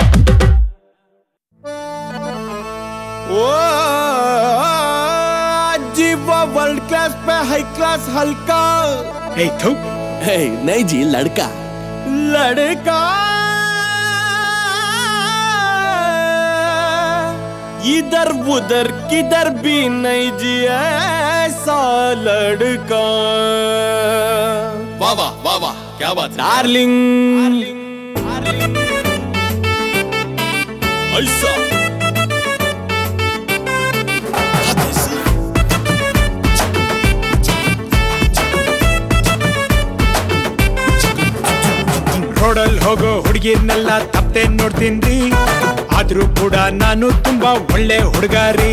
ओ जीवा वर्ल्ड क्लास पे हाई क्लास हल्का ಏ ಥು है नहीं जी लड़का लड़का इधर उधर किधर भी नहीं जी ऐसा लड़का वाह वाह वाह वाह क्या बात है डार्लिंग ऐसा ರೋಡಲ್ ಹೋಗೋ ಹುಡುಗಿರ್ನೆಲ್ಲ ತಪ್ಪೆ ನೋಡ್ತೀನ್ರಿ ಆದ್ರೂ ಕೂಡ ನಾನು ತುಂಬಾ ಒಳ್ಳೆ ಹುಡುಗಾರಿ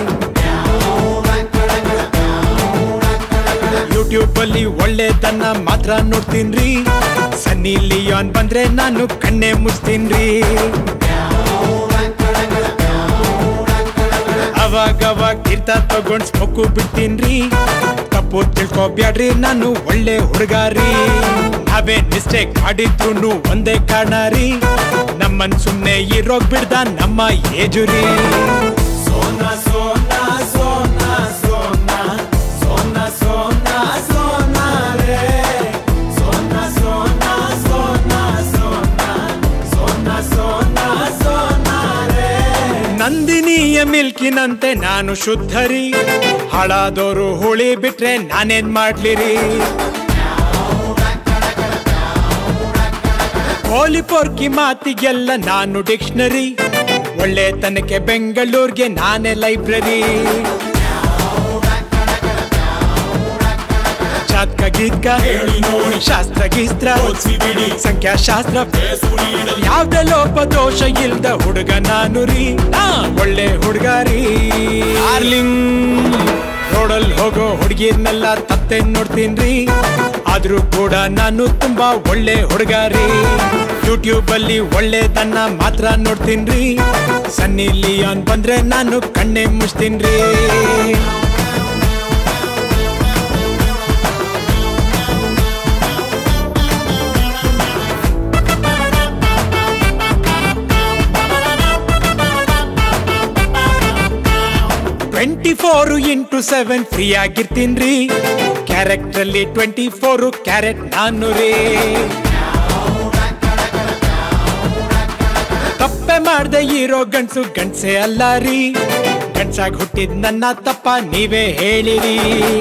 ಯೂಟ್ಯೂಬ್ ಅಲ್ಲಿ ಒಳ್ಳೆದನ್ನ ಮಾತ್ರ ನೋಡ್ತೀನ್ರಿ ಸನ್ನಿ ಲಿಯಾನ್ ಬಂದ್ರೆ ನಾನು ಕಣ್ಣೆ ಮುಚ್ತೀನ್ರಿ ಅವಾಗವಾಗ ತೀರ್ಥ ತಗೊಂಡ್ ಸ್ಮೊಕ್ಕು ಬಿಡ್ತೀನ್ರಿ ತಪ್ಪು ತಿಳ್ಕೊಬ್ಯಾಡ್ರಿ ನಾನು ಒಳ್ಳೆ ಹುಡುಗಾರಿ ನಾವೇ ಮಿಸ್ಟೇಕ್ ಮಾಡಿದ್ರು ಒಂದೇ ಕಾರಣ ರೀ ನಮ್ಮನ್ ಸುಮ್ನೆ ಇರೋಗ್ ಬಿಡ್ದ ನಮ್ಮ ಏಜುರಿ ಸೋನಾ ಸೋನಾ ಸೋನಾ ಸೋನಾ ಸೋನಾ ಸೋನಾ ಸೋನಾ ರೇ ಸೋನಾ ಸೋನಾ ಸೋನಾ ಸೋನಾ ಸೋನಾ ಸೋನಾ ಸೋನಾ ರೇ ನಂದಿನಿಯ ಮಿಲ್ಕಿನಂತೆ ನಾನು ಶುದ್ಧರಿ ಹಾಳಾದೋರು ಹುಳಿ ಬಿಟ್ರೆ ನಾನೇನ್ ಮಾಡ್ಲಿರಿ ಕೋಲಿ ಪೊರ್ಕಿ ಮಾತಿಗೆಲ್ಲ ನಾನು ಡಿಕ್ಷನರಿ ಒಳ್ಳೆ ತನಕ್ಕೆ ಬೆಂಗಳೂರಿಗೆ ನಾನೇ ಲೈಬ್ರರಿ ಜಾತಕ ಗೀತ್ಕ ಶಾಸ್ತ್ರ ಗೀಸ್ತ್ರ ಸಂಖ್ಯಾಶಾಸ್ತ್ರ ಯಾವ್ದೇ ಲೋಪ ದೋಷ ಇಲ್ದ ಹುಡುಗ ನಾನು ರೀ ನಾ ಒಳ್ಳೆ ಹುಡುಗಾರಿ ಡಾರ್ಲಿಂಗ್ ರೋಡಲ್ ಹೋಗೋ ಹುಡುಗಿರ್ನೆಲ್ಲ ತತ್ತೆ ನೋಡ್ತೀನ್ರಿ ಆದ್ರೂ ಕೂಡ ನಾನು ತುಂಬಾ ಒಳ್ಳೆ ಹುಡುಗಾರಿ ಯೂಟ್ಯೂಬ್ ಅಲ್ಲಿ ಒಳ್ಳೆದನ್ನ ಮಾತ್ರ ನೋಡ್ತೀನ್ರಿ ಸನ್ನಿ ಲಿಯಾನ್ ಬಂದ್ರೆ ನಾನು ಕಣ್ಣೆ ಮುಚ್ತೀನ್ರಿ twenty four into seven free ಆಗಿರ್ತೀನ್ರಿ ಕ್ಯಾರೆಕ್ಟರ್ ಅಲ್ಲಿ ಟ್ವೆಂಟಿ ಫೋರ್ ಕ್ಯಾರೆಟ್ ನಾನು ರೀ ತಪ್ಪೆ ಮಾಡ್ದೆ ಇರೋ ಗಂಡ್ಸು ಗಂಡ್ಸೆ ಅಲ್ಲ ರೀ ಗಂಡ್ಸಾಗ್ ಹುಟ್ಟಿದ್ ನನ್ನ ತಪ್ಪ ನೀವೇ ಹೇಳಿರಿ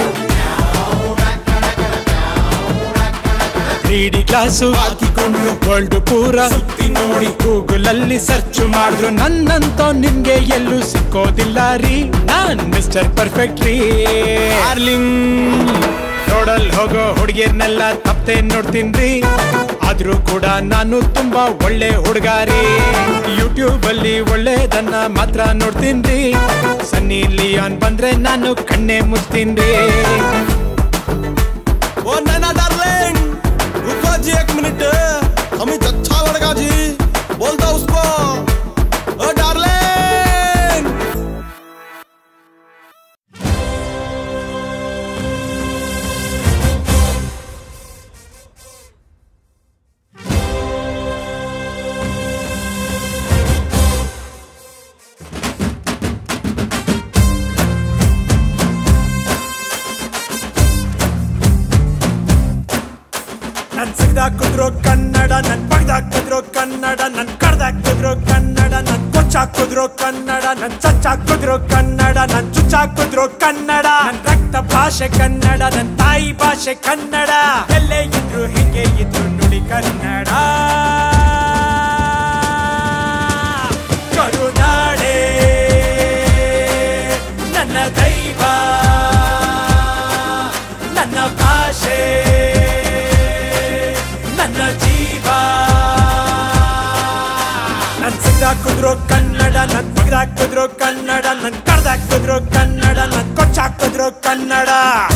ತ್ರೀ ಡಿ ಕ್ಲಾಸು ಹಾಕಿಕೊಂಡು ವರ್ಲ್ಡ್ ಪೂರ ಸುತ್ತಿ ನೋಡಿ ಗೂಗಲ್ ಅಲ್ಲಿ ಸರ್ಚ್ ಮಾಡಿದ್ರು ನನ್ನಂತ ನಿಮ್ಗೆ ಎಲ್ಲೂ ಸಿಕ್ಕೋದಿಲ್ಲ ರೀ ನಾನ್ ಮಿಸ್ಟರ್ ಪರ್ಫೆಕ್ಟ್ ರೀ ಡಾರ್ಲಿಂಗ್ ರೋಡಲ್ ಹೋಗೋ ಹುಡುಗಿರ್ನೆಲ್ಲ ತಪ್ಪದೆ ನೋಡ್ತೀನ್ರಿ ಆದ್ರೂ ಕೂಡ ನಾನು ತುಂಬಾ ಒಳ್ಳೆ ಹುಡುಗಾರಿ ಯೂಟ್ಯೂಬ್ ಅಲ್ಲಿ ಒಳ್ಳೆದನ್ನ ಮಾತ್ರ ನೋಡ್ತೀನ್ರಿ ಸನ್ನಿ ಲಿಯಾನ್ ಬಂದ್ರೆ ನಾನು ಕಣ್ಣೆ ಮುಚ್ತೀನ್ರಿ ओ नैना डार्लिंग रुको जी एक मिनट हमें अच्छा लड़का जी बोल दो उसको ओ डार्लिंग ನನ್ ಸಿಗ್ದಾಕಿದ್ರು ಕನ್ನಡ ನನ್ ಪಗ್ದಾಕಿದ್ರು ಕನ್ನಡ ನನ್ ಕಡ್ದಾಕಿದ್ರು ಕನ್ನಡ ನನ್ ಕೊಚ್ಚಾಕಿದ್ರು ಕನ್ನಡ ನನ್ ಚಚ್ಚಾಕಿದ್ರು ಕನ್ನಡ ನನ್ ಚುಚ್ಚಾಕಿದ್ರು ಕನ್ನಡ ನನ್ ರಕ್ತ ಭಾಷೆ ಕನ್ನಡ ನನ್ ತಾಯಿ ಭಾಷೆ ಕನ್ನಡ ಎಲ್ಲೇ ಇದ್ರು ಹಿಂಗೆ ಇದ್ರು ನುಡಿ ಕನ್ನಡ ಕರುನಾಡೆ ನನ್ನ ದೈವ ನನ್ನ ಭಾಷೆ ನನ್ನ ಜೀವ ನನ್ ಸಿಗ್ದಾಕಿದ್ರು ಕನ್ನಡ ನನ್ ಬಿಗ್ದಾಕಿದ್ರು ಕನ್ನಡ ನನ್ ಕಡ್ದಾಕಿದ್ರು ಕನ್ನಡ ನನ್ ಕೊಚ್ಚಾಕಿದ್ರು ಕನ್ನಡ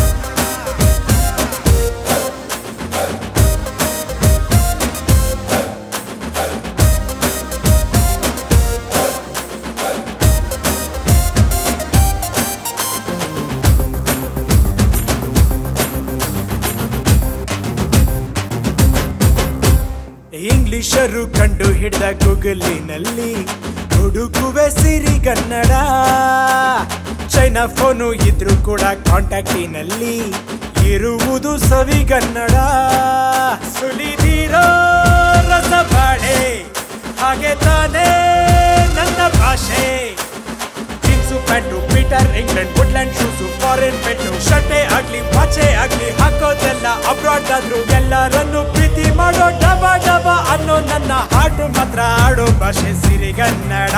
ಇಂಗ್ಲಿಷರು ಕಂಡು ಹಿಡಿದ ಗೂಗಲಿನಲ್ಲಿ ಹುಡುಕುವೆ ಸಿರಿಗನ್ನಡ ಚೈನಾ ಫೋನು ಇದ್ರು ಕೂಡ ಕಾಂಟ್ಯಾಕ್ಟಿನಲ್ಲಿ ಇರುವುದು ಸವಿಗನ್ನಡ ಸುಲಿದಿರೋ ರಸಬಾಳೆ ಹಾಗೆ ತಾನೇ ನನ್ನ ಭಾಷೆ jeans pant Peter England Woodland shoes foreign ಪೆಟ್ಟು ಶರ್ಟೆ ಆಗ್ಲಿ ವಾಚೆ ಆಗ್ಲಿ ಹಾಕೋದೆಲ್ಲ ಅಬ್ರಾಡ್ ಆದ್ರೂ ಎಲ್ಲರನ್ನು ಪ್ರೀತಿ ಮಾಡೋ ಡಬ ಡಬ ಅನ್ನೋ ನನ್ನ ಹಾಡು ಮಾತ್ರ ಆಡೋ ಭಾಷೆ ಸಿರಿಗನ್ನಡ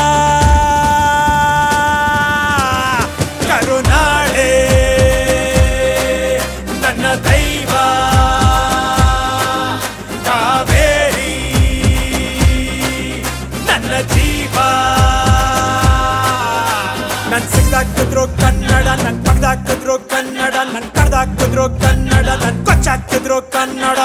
ಕರುನಾಡೆ ನನ್ನ ದೈವ ಕಾವೇರಿ ನನ್ನ ಜೀವ ನನ್ ಸಿಗ್ದಾಕಿದ್ರು ಕನ್ನಡ ನನ್ ಪಗ್ದಾಕಿದ್ರು ಕನ್ನಡ ನನ್ ಕಡ್ದಾಕಿದ್ರು ಕನ್ನಡ ನನ್ ಕೊಚ್ಚಾಕಿದ್ರು ಕನ್ನಡ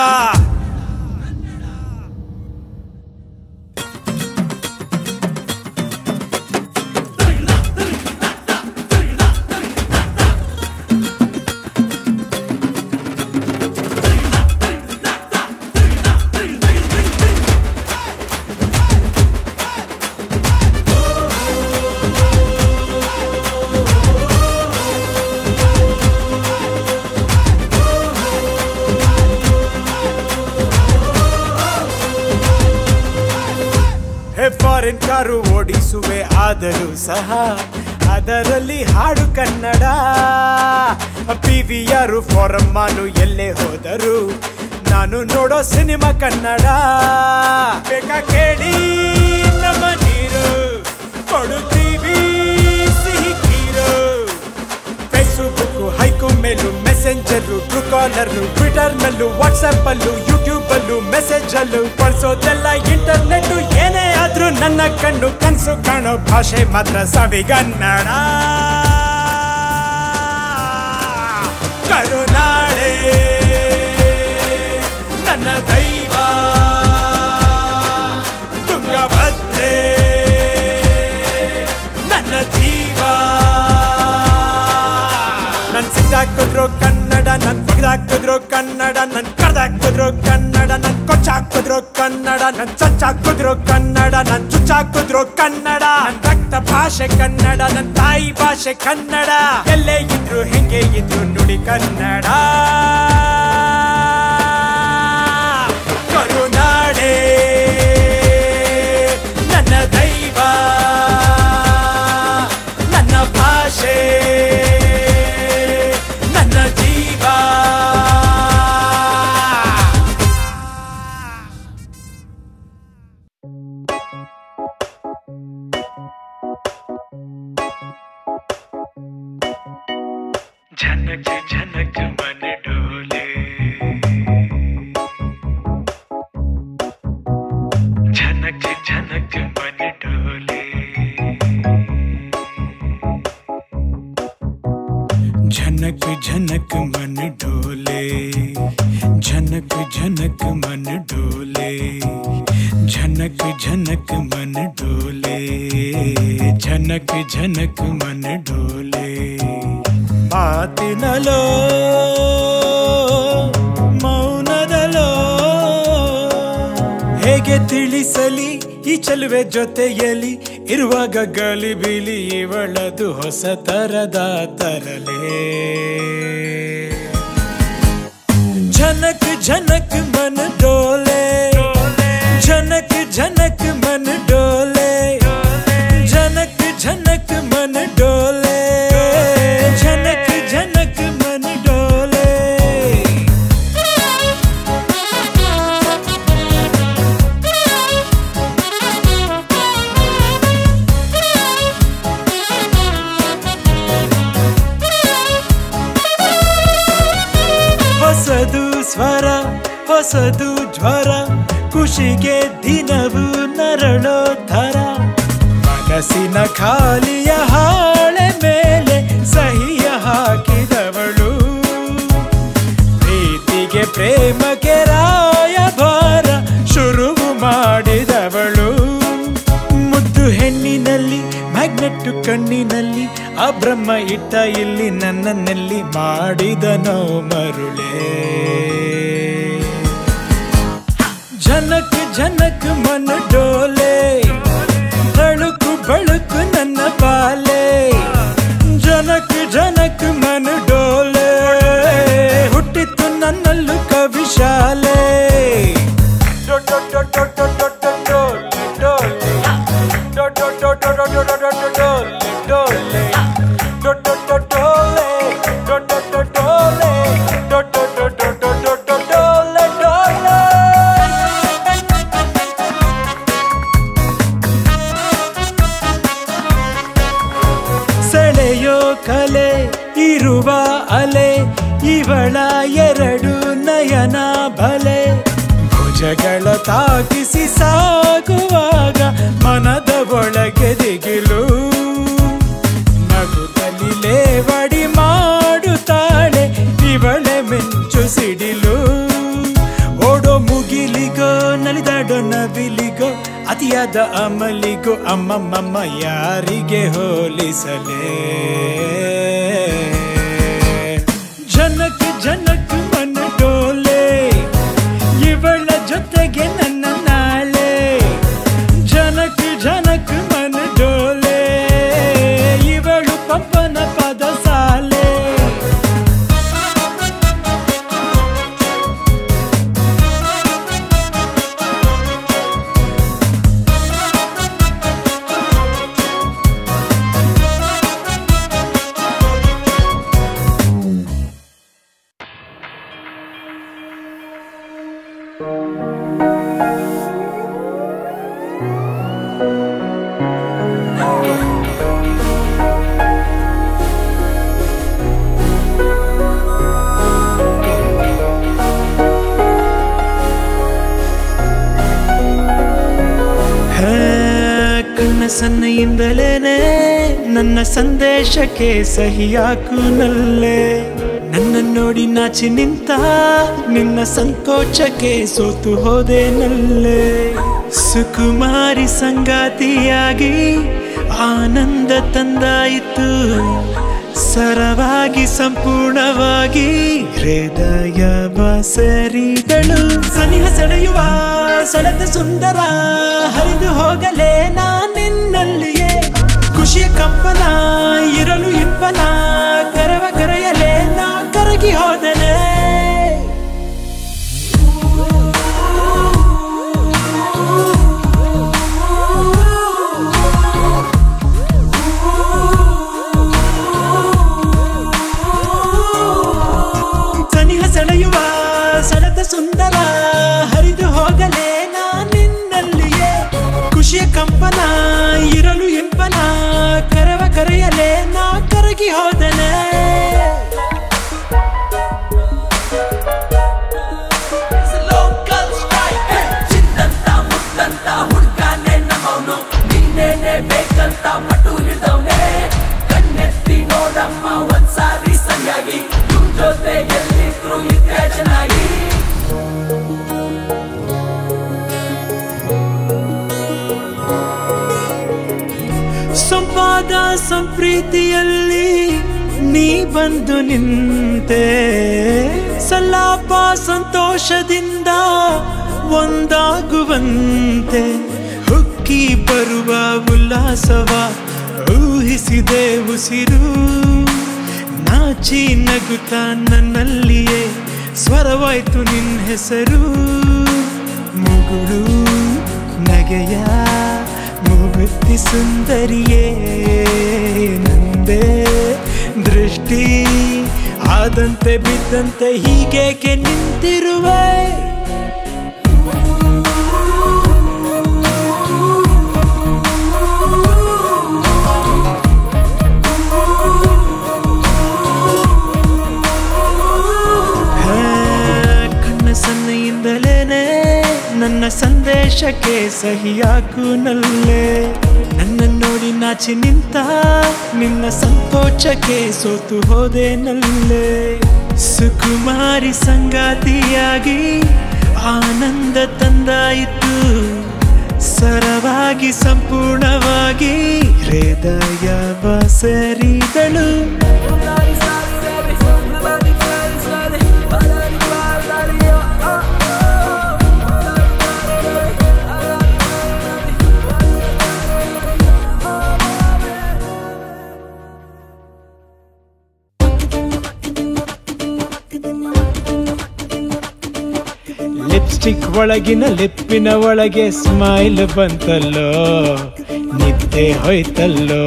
ಹೇ ಫಾರಿನ್ ಕಾರು ಓಡಿಸುವೆ ಆದರೂ ಸಹ ಅದರಲ್ಲಿ ಹಾಡು ಕನ್ನಡ ಪಿ ವಿ ಆರು ಫಾರಂ ಮಾನು ಎಲ್ಲೇ ಹೋದರು ನಾನು ನೋಡೋ ಸಿನಿಮಾ ಕನ್ನಡ ಬೇಕಾ ಕೇಳಿ ನಮ್ಮ ನೀರು ಕೊಡುತ್ತೀವಿ ಸಿಹಿ ಕೀರು ಫೇಸ್ಬುಕ್ ಹೈಕು ಮೇಲು ಮೆಸೆಂಜರ್ ಟ್ರೂ ಕಾಲರ್ ಟ್ವಿಟರ್ ನಲ್ಲೂ ವಾಟ್ಸ್ಆಪ್ ಅಲ್ಲೂ ಯೂಟ್ಯೂಬ್ ಅಲ್ಲೂ ಮೆಸೇಜ್ ಅಲ್ಲೂ ಬಳಸೋದೆಲ್ಲ ಇಂಟರ್ನೆಟ್ ಏನೇ ಆದ್ರೂ ನನ್ನ ಕಣ್ಣು ಕನ್ಸು ಕಾಣೋ ಭಾಷೆ ಮಾತ್ರ ಸವಿಗನ್ನಡ ಕರುನಾಡೆ ನನ್ನ ದೈವ ತುಂಗಭದ್ರೆ ನನ್ನ ಜೀವ ನನ್ ಸಿದ್ದಾಕಿದ್ರು ಕನ್ನಡ ನನ್ ತೆಗ್ದಾಕಿದ್ರು ಕನ್ನಡ ನನ್ ಕಡ್ದಾಕಿದ್ರು ಕನ್ನಡ ನನ್ ಕೊಚ್ಚಾಕಿದ್ರು ಕನ್ನಡ ನನ್ ಚಚ್ಚಾಕಿದ್ರು ಕನ್ನಡ ನನ್ ಚುಚ್ಚಾಕಿದ್ರು ಕನ್ನಡ ನನ್ ರಕ್ತ ಭಾಷೆ ಕನ್ನಡ ನನ್ ತಾಯಿ ಭಾಷೆ ಕನ್ನಡ ಎಲ್ಲೇ ಇದ್ರು ಹೆಂಗೆ ಇದ್ರು ನುಡಿ ಕನ್ನಡ ಕರುನಾಡೆ ನನ್ನ ದೈವ ನನ್ನ ಭಾಷೆ ನನ್ನ ಜೀವ झनक झनक मन डोले झनक झनक मन डोले झनक झनक मन डोले झनक झनक मन डोले झनक झनक मन डोले झनक झनक मन डोले ಮಾತಿನಲೋ ಮೌನದಲೋ ಹೇಗೆ ತಿಳಿಸಲಿ ಈ ಚಲುವೆ ಜೊತೆಯಲ್ಲಿ ಇರುವಾಗ ಗಲಿಬಿಲಿ ಇವಳದು ಹೊಸ ತರದ ತರಲೇ झनक झनक मन डोले झनक झनक मन डोले झनक झनक मन डोले झनक झनक मन डोले ಹೊಸದು ಸ್ವರ ಹೊಸದು ಜ್ವರ ಖುಷಿಗೆ ದಿನವು ನರಳೋ ಥರ ಮನಸ್ಸಿನ ಖಾಲಿಯ ಹಾಳೆ ಮೇಲೆ ಸಹಿಯ ಹಾಕಿದವಳು ಪ್ರೀತಿಗೆ ಪ್ರೇಮಕ್ಕೆ ರಾಯಭಾರ ಶುರುವು ಮಾಡಿದವಳು ಮುದ್ದು ಹೆಣ್ಣಿನಲ್ಲಿ ಮ್ಯಾಗ್ನೆಟ್ಟು ಕಣ್ಣಿನಲ್ಲಿ ಆ ಬ್ರಹ್ಮ ಇಟ್ಟ ಇಲ್ಲಿ ನನ್ನನ್ನಲ್ಲಿ ಮಾಡಿದನೋ ಮರುಳೇ ಜನಕ್ ಜನಕ್ ಮನ ಡೋಲೆ ತಳುಕು ಬಳುಕು ನನ್ನ ಬಾಲೆ ಜನಕ್ ಜನಕ್ ಮನ ಡೋಲೆ ಹುಟ್ಟಿತ್ತು ನನ್ನಲ್ಲೂ ಕವಿಶಾಲೆ ಸೆಳೆಯೋ ಕಲೆ ಇರುವ ಅಲೆ ಇವಳ ಎರಡು ನಯನ ಬಲೆ ಭುಜಗಳ ತಾಗಿಸಿ ಸಾಗುವಾಗ ಮನದ ಒಳಗೆ ದಿಗಿಲು ನಗುತ್ತಲಿ ಲೇವಡಿ ಮಾಡುತ್ತಾಳೆ ಇವಳೆ ಮೆಂಚು ಸಿಡಿಲು ಓಡೋ ಮುಗಿಲಿಗೋ ನಲಿದಾಡೋ ನವಿಲಿಗೋ ಅತಿಯಾದ ಅಮಲಿಗೋ ಅಮ್ಮಮ್ಮಮ್ಮ ಯಾರಿಗೆ ಹೋಲಿಸಲೇ ಜನಕ್ ಜನಕ್ ಮನ ಡೋಲೆ ಇವಳ ಜೊತೆಗೆ ನನ್ನ ನಾಳೆ ಜನಕ್ ಜನಕ್ ಮನ ಡೋಲೆ ಇವಳು ಪಪ್ಪನ ಪದ ಸಾಲೆ ಹೇ, ಕಣ್ಣ ಸನ್ನೆಯಿಂದಲೇನೆ ನನ್ನ ಸಂದೇಶಕ್ಕೆ ಸಹಿಯಾಕು ನಲ್ಲೆ ನನ್ನ ನೋಡಿ ನಾಚಿ ನಿಂತ ನಿನ್ನ ಸಂಕೋಚಕ್ಕೆ ಸೋತು ಹೋದೆನಲ್ಲೇ ಸುಕುಮಾರಿ ಸಂಗಾತಿಯಾಗಿ ಆನಂದ ತಂದಾಯಿತು ಸರವಾಗಿ ಸಂಪೂರ್ಣವಾಗಿ ಹೃದಯ ಬಸರಿದಳು ಸನಿಹ ಸೆಳೆಯುವ ಸೆಳೆದ ಸುಂದರ ಹರಿದು ಹೋಗಲೇ ನಾನಿನ್ನಲ್ಲಿಯೇ ಖುಷಿಯ ಕಂಪನ ಇರಲು ಇಂಪನ ಕರವ ಕರೆಯಲೇ ನಾ ಕರಗಿ ಹೋದನೆ ಸನಿಹ ಸೆಳೆಯುವ ಸೆಳೆದ ಸುಂದರ ಹರಿದು ಹೋಗಲೇ ನಾ ನಿನ್ನಲ್ಲಿಯೇ ಖುಷಿಯ ಕಂಪನ ಇರಲು ಇಂಪನ ಕರವ ಕರೆಯಲೇ ನಾ ಕರಗಿ ಹೋದನೆ ಲೋಕಲ್ ಸ್ಟ್ರೈಕ್ ಚಿಂದಂತ ಮುದ್ದಂತ ಹುಡ್ಗಾನೆ ನಮ್ಮವನು ನಿನ್ನೇನೆ ಬೇಕಂತ ಪಟು ಹಿಡ್ದವ್ನೆ ಕಣ್ಣೆತ್ತಿ ನೋಡಮ್ಮ ಒಂದ್ಸಾರಿ ಸರಿಯಾಗಿ ಇವ್ನ್ ಜೊತೆ ಎಲ್ಲಿದ್ರು ಇದ್ರೆ ಚೆನ್ನಾಗಿ ಸಂಪಾದ ಸಂಪ್ರೀತಿಯಲ್ಲಿ ನೀ ಬಂದು ನಿಂತೆ ಸಲಾಪ ಸಂತೋಷದಿಂದ ಒಂದಾಗುವಂತೆ ಹುಕ್ಕಿ ಬರುವ ಉಲ್ಲಾಸವ ಊಹಿಸಿದೆ ಉಸಿರು ನಾಚಿ ನಗುತ್ತ ನನ್ನಲ್ಲಿಯೇ ಸ್ವರವಾಯ್ತು ನಿನ್ನ ಹೆಸರು ಮುಗುಳು ನಗೆಯ ಮುಗುತ್ತಿ ಸುಂದರಿಯೇ ನಂದೇ ದೃಷ್ಟಿ ಆದಂತೆ ಬಿದ್ದಂತೆ ಹೀಗೇಕೆ ನಿಂತಿರುವೆ ಹಾ, ಕಣ್ಣ ಸನ್ನೆಯಿಂದಲೇನೆ ನನ್ನ ಸಂದೇಶಕ್ಕೆ ಸಹಿಯಾಕು ನಲ್ಲೇ ನನ್ನ ನೋಡಿ ನಾಚಿ ನಿಂತ ನಿನ್ನ ಸಂಕೋಚಕ್ಕೆ ಸೋತು ಹೋದೆ ನಲ್ಲೇ ಸುಕುಮಾರಿ ಸಂಗಾತಿಯಾಗಿ ಆನಂದ ತಂದಾಯಿತು ಸರವಾಗಿ ಸಂಪೂರ್ಣವಾಗಿ ಹೃದಯ ಬಸರಿದಳು ಲಿಪ್ಸ್ಟಿಕ್ ಒಳಗಿನ ಲಿಪ್ಪಿನ ಒಳಗೆ ಸ್ಮೈಲ್ ಬಂತಲ್ಲೋ ನಿದ್ದೆ ಹೋಯ್ತಲ್ಲೋ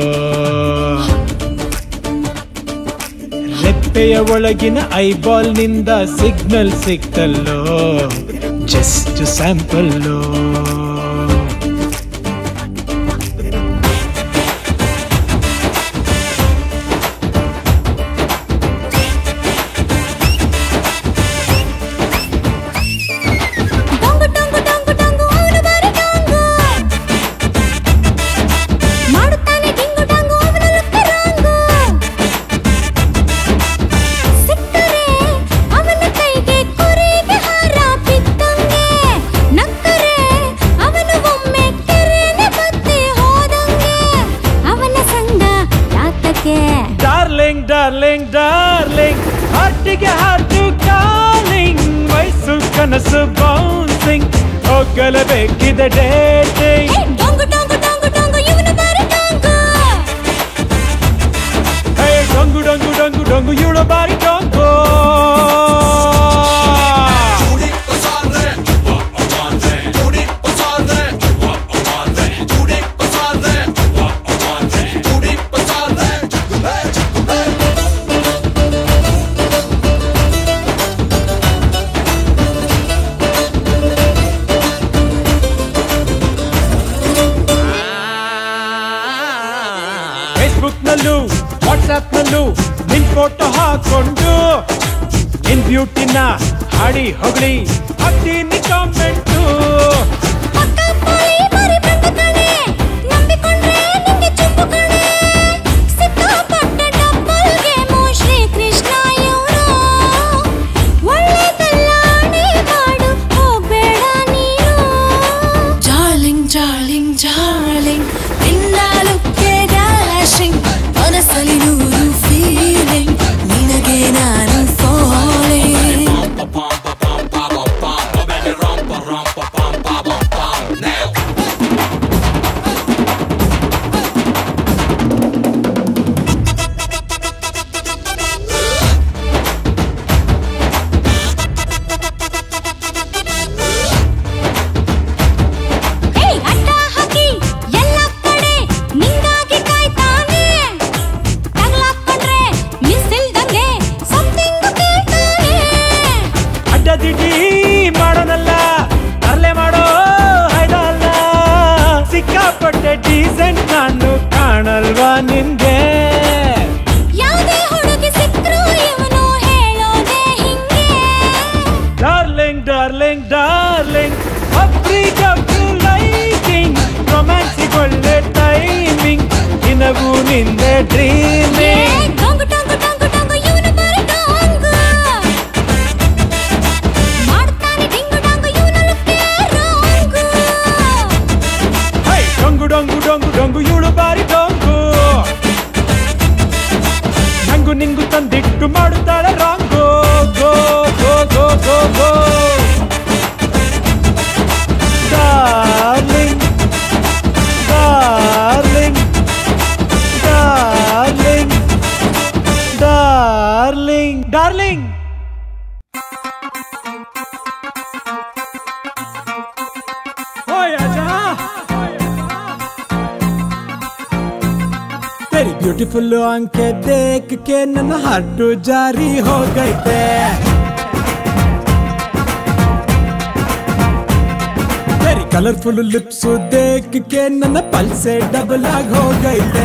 ರೆಪ್ಪೆಯ ಒಳಗಿನ ಐಬಾಲ್ ನಿಂದ ಸಿಗ್ನಲ್ ಸಿಕ್ತಲ್ಲೋ ಜಸ್ಟ್ ಸ್ಯಾಂಪಲ್ಲೋ ಡೊಂಗು ಡೊಂಗು ಡೊಂಗು ಡೊಂಗು ಅವನು ಬಾರಿ ಡೊಂಗು ಮಾಡುತ್ತಾನೆ ಡಿಂಗು ಡೊಂಗು ಅವನ ಲುಕ್ಕ ರಾಂಗು ಸಿಕ್ಕರೆ ಅವನ ಕೈಗೆ ಕುರಿಗೆ ಹಾರ ಬಿದ್ದಂಗೆ ನಕ್ಕರೆ ಅವನು ಒಮ್ಮೆ ಕೆರೆನೆ ಬತ್ತಿ ಹೋದಂಗೆ ಅವನ ಸಂಗ ಯಾತಕ್ಕೆ ಡಾರ್ಲಿಂಗ್ ಡಾರ್ಲಿಂಗ್ ಡಾರ್ಲಿಂಗ್ ಹಾರ್ಟಿಗೆ ಹಾರ್ಟು ಕಾಲಿಂಗ್ ವಯಸ್ಸು ಕನಸು ಬೌನ್ಸಿಂಗ್ ಹೋಗಲೇಬೇಕಿದೆ ಡೇಟಿಂಗ್ ಡೊಂಗು ಡೊಂಗು ಡೊಂಗು ಡೊಂಗು ಇವನು ಬಾರಿ ಡೊಂಗು ಹೇ ಡೊಂಗು ಡೊಂಗು ಡೊಂಗು ಡೊಂಗು ಇವಳು ಬಾರಿ ಡೊಂಗು ಫೇಸ್ಬುಕ್ ನಲ್ಲೂ ವಾಟ್ಸ್ಆಪ್ ನಲ್ಲೂ ನಿನ್ ಫೋಟೋ ಹಾಕೊಂಡು ನಿನ್ ಬ್ಯೂಟಿನ ಹಾಡಿ ಹೊಗಳಿ ಹಾಕ್ತೀನಿ ಕಾಮೆಂಟು ಪೋಳಿ ಬಾರಿ ಬೆಂಡು ಕಣೆ ನಂಬಿಕೊಂಡ್ರೆ ನಿಂಗೆ ಚುಪ್ಪು ಕಣೆ ಸಿಕ್ಕಾಪಟ್ಟೆ ಡಬ್ಬಲ್ಗೆ ಶ್ರೀ ಕೃಷ್ಣ ಇವ್ರು ಮನಸ್ಸಲ್ಲಿ ನೂರು ಫೀಲಿಂಗ್ ನಿನಗೆ ನಾನು ಫಾಲಿಂಗ್ ಏಯ್ ಅಡ್ಡ ಹಾಕಿ ಎಲ್ಲ ಕಡೆ ನಿಂಗಾಗಿ ಕಾಯ್ತಾನೆ ತಗ್ಲಾಕೊಂಡ್ರೆ ಮಿಸ್ ಇಲ್ದಂಗೆ ಸಮಥಿಂಗ್ ಕೇಳ್ತಾನೆ ಅಡ್ಡದಿಡ್ಡಿ ಮಾಡೋನಲ್ಲ ಅರ್ಲೆ ಮಾಡೋ ಹೈದಲ್ಲ ಸಿಕ್ಕಾಪಟ್ಟೆ ಡೀಸೆಂಟ್ ನಾನು ಕಾಣಲ್ವಾ ನಿನ್ಗೆ ಯಾವುದೇ ಹುಡುಗಿ ಸಿಕ್ರು ಇವನು ಹೇಳೋದೇ ಹಿಂಗೆ ಡಾರ್ಲಿಂಗ್ ಡಾರ್ಲಿಂಗ್ ಡಾರ್ಲಿಂಗ್ ಅಪ್ರಿಕಪ್ಪು ಲೈಟಿಂಗ್ ರೊಮ್ಯಾನ್ಸಿಗೆ ಒಳ್ಳೆ ಟೈಮಿಂಗ್ ದಿನವೂ ನಿಂದೆ ಏ, ಡ್ರೀಮಿಂಗ್ ಡೊಂಗು ಡೊಂಗು ಡೊಂಗು ಡೊಂಗು ಇವನು ಬರೀ ಡೊಂಗು ಮಾಡ್ತಾನೆ ಡಿಂಗು ಡೊಂಗು ಇವನು ಲುಕ್ಕೇ ರೋಂಗು ಹೈ ಡೊಂಗು ಡೊಂಗು ಡೊಂಗು ಡೊಂಗು ಇವಳು ಬಾರಿ ಡೊಂಗು ನಂಗು ನಿಂಗು ತಂದಿಟ್ಟು ಮಾಡುತ್ತಾಳೆ wrong go go go go go darling darling darling darling darling ಓಯ್ ಆಜಾ तेरी ब्यूटीफुल आंखें देख के ನನ್ನ ಹಾರ್ಟು ಜಾರಿ ಹೋಗೈತೆ तेरी कलरफुल लिप्स देख के ನನ್ನ ಪಲ್ಸೆ ಡಬಲ್ ಆಗಿ ಹೋಗೈತೆ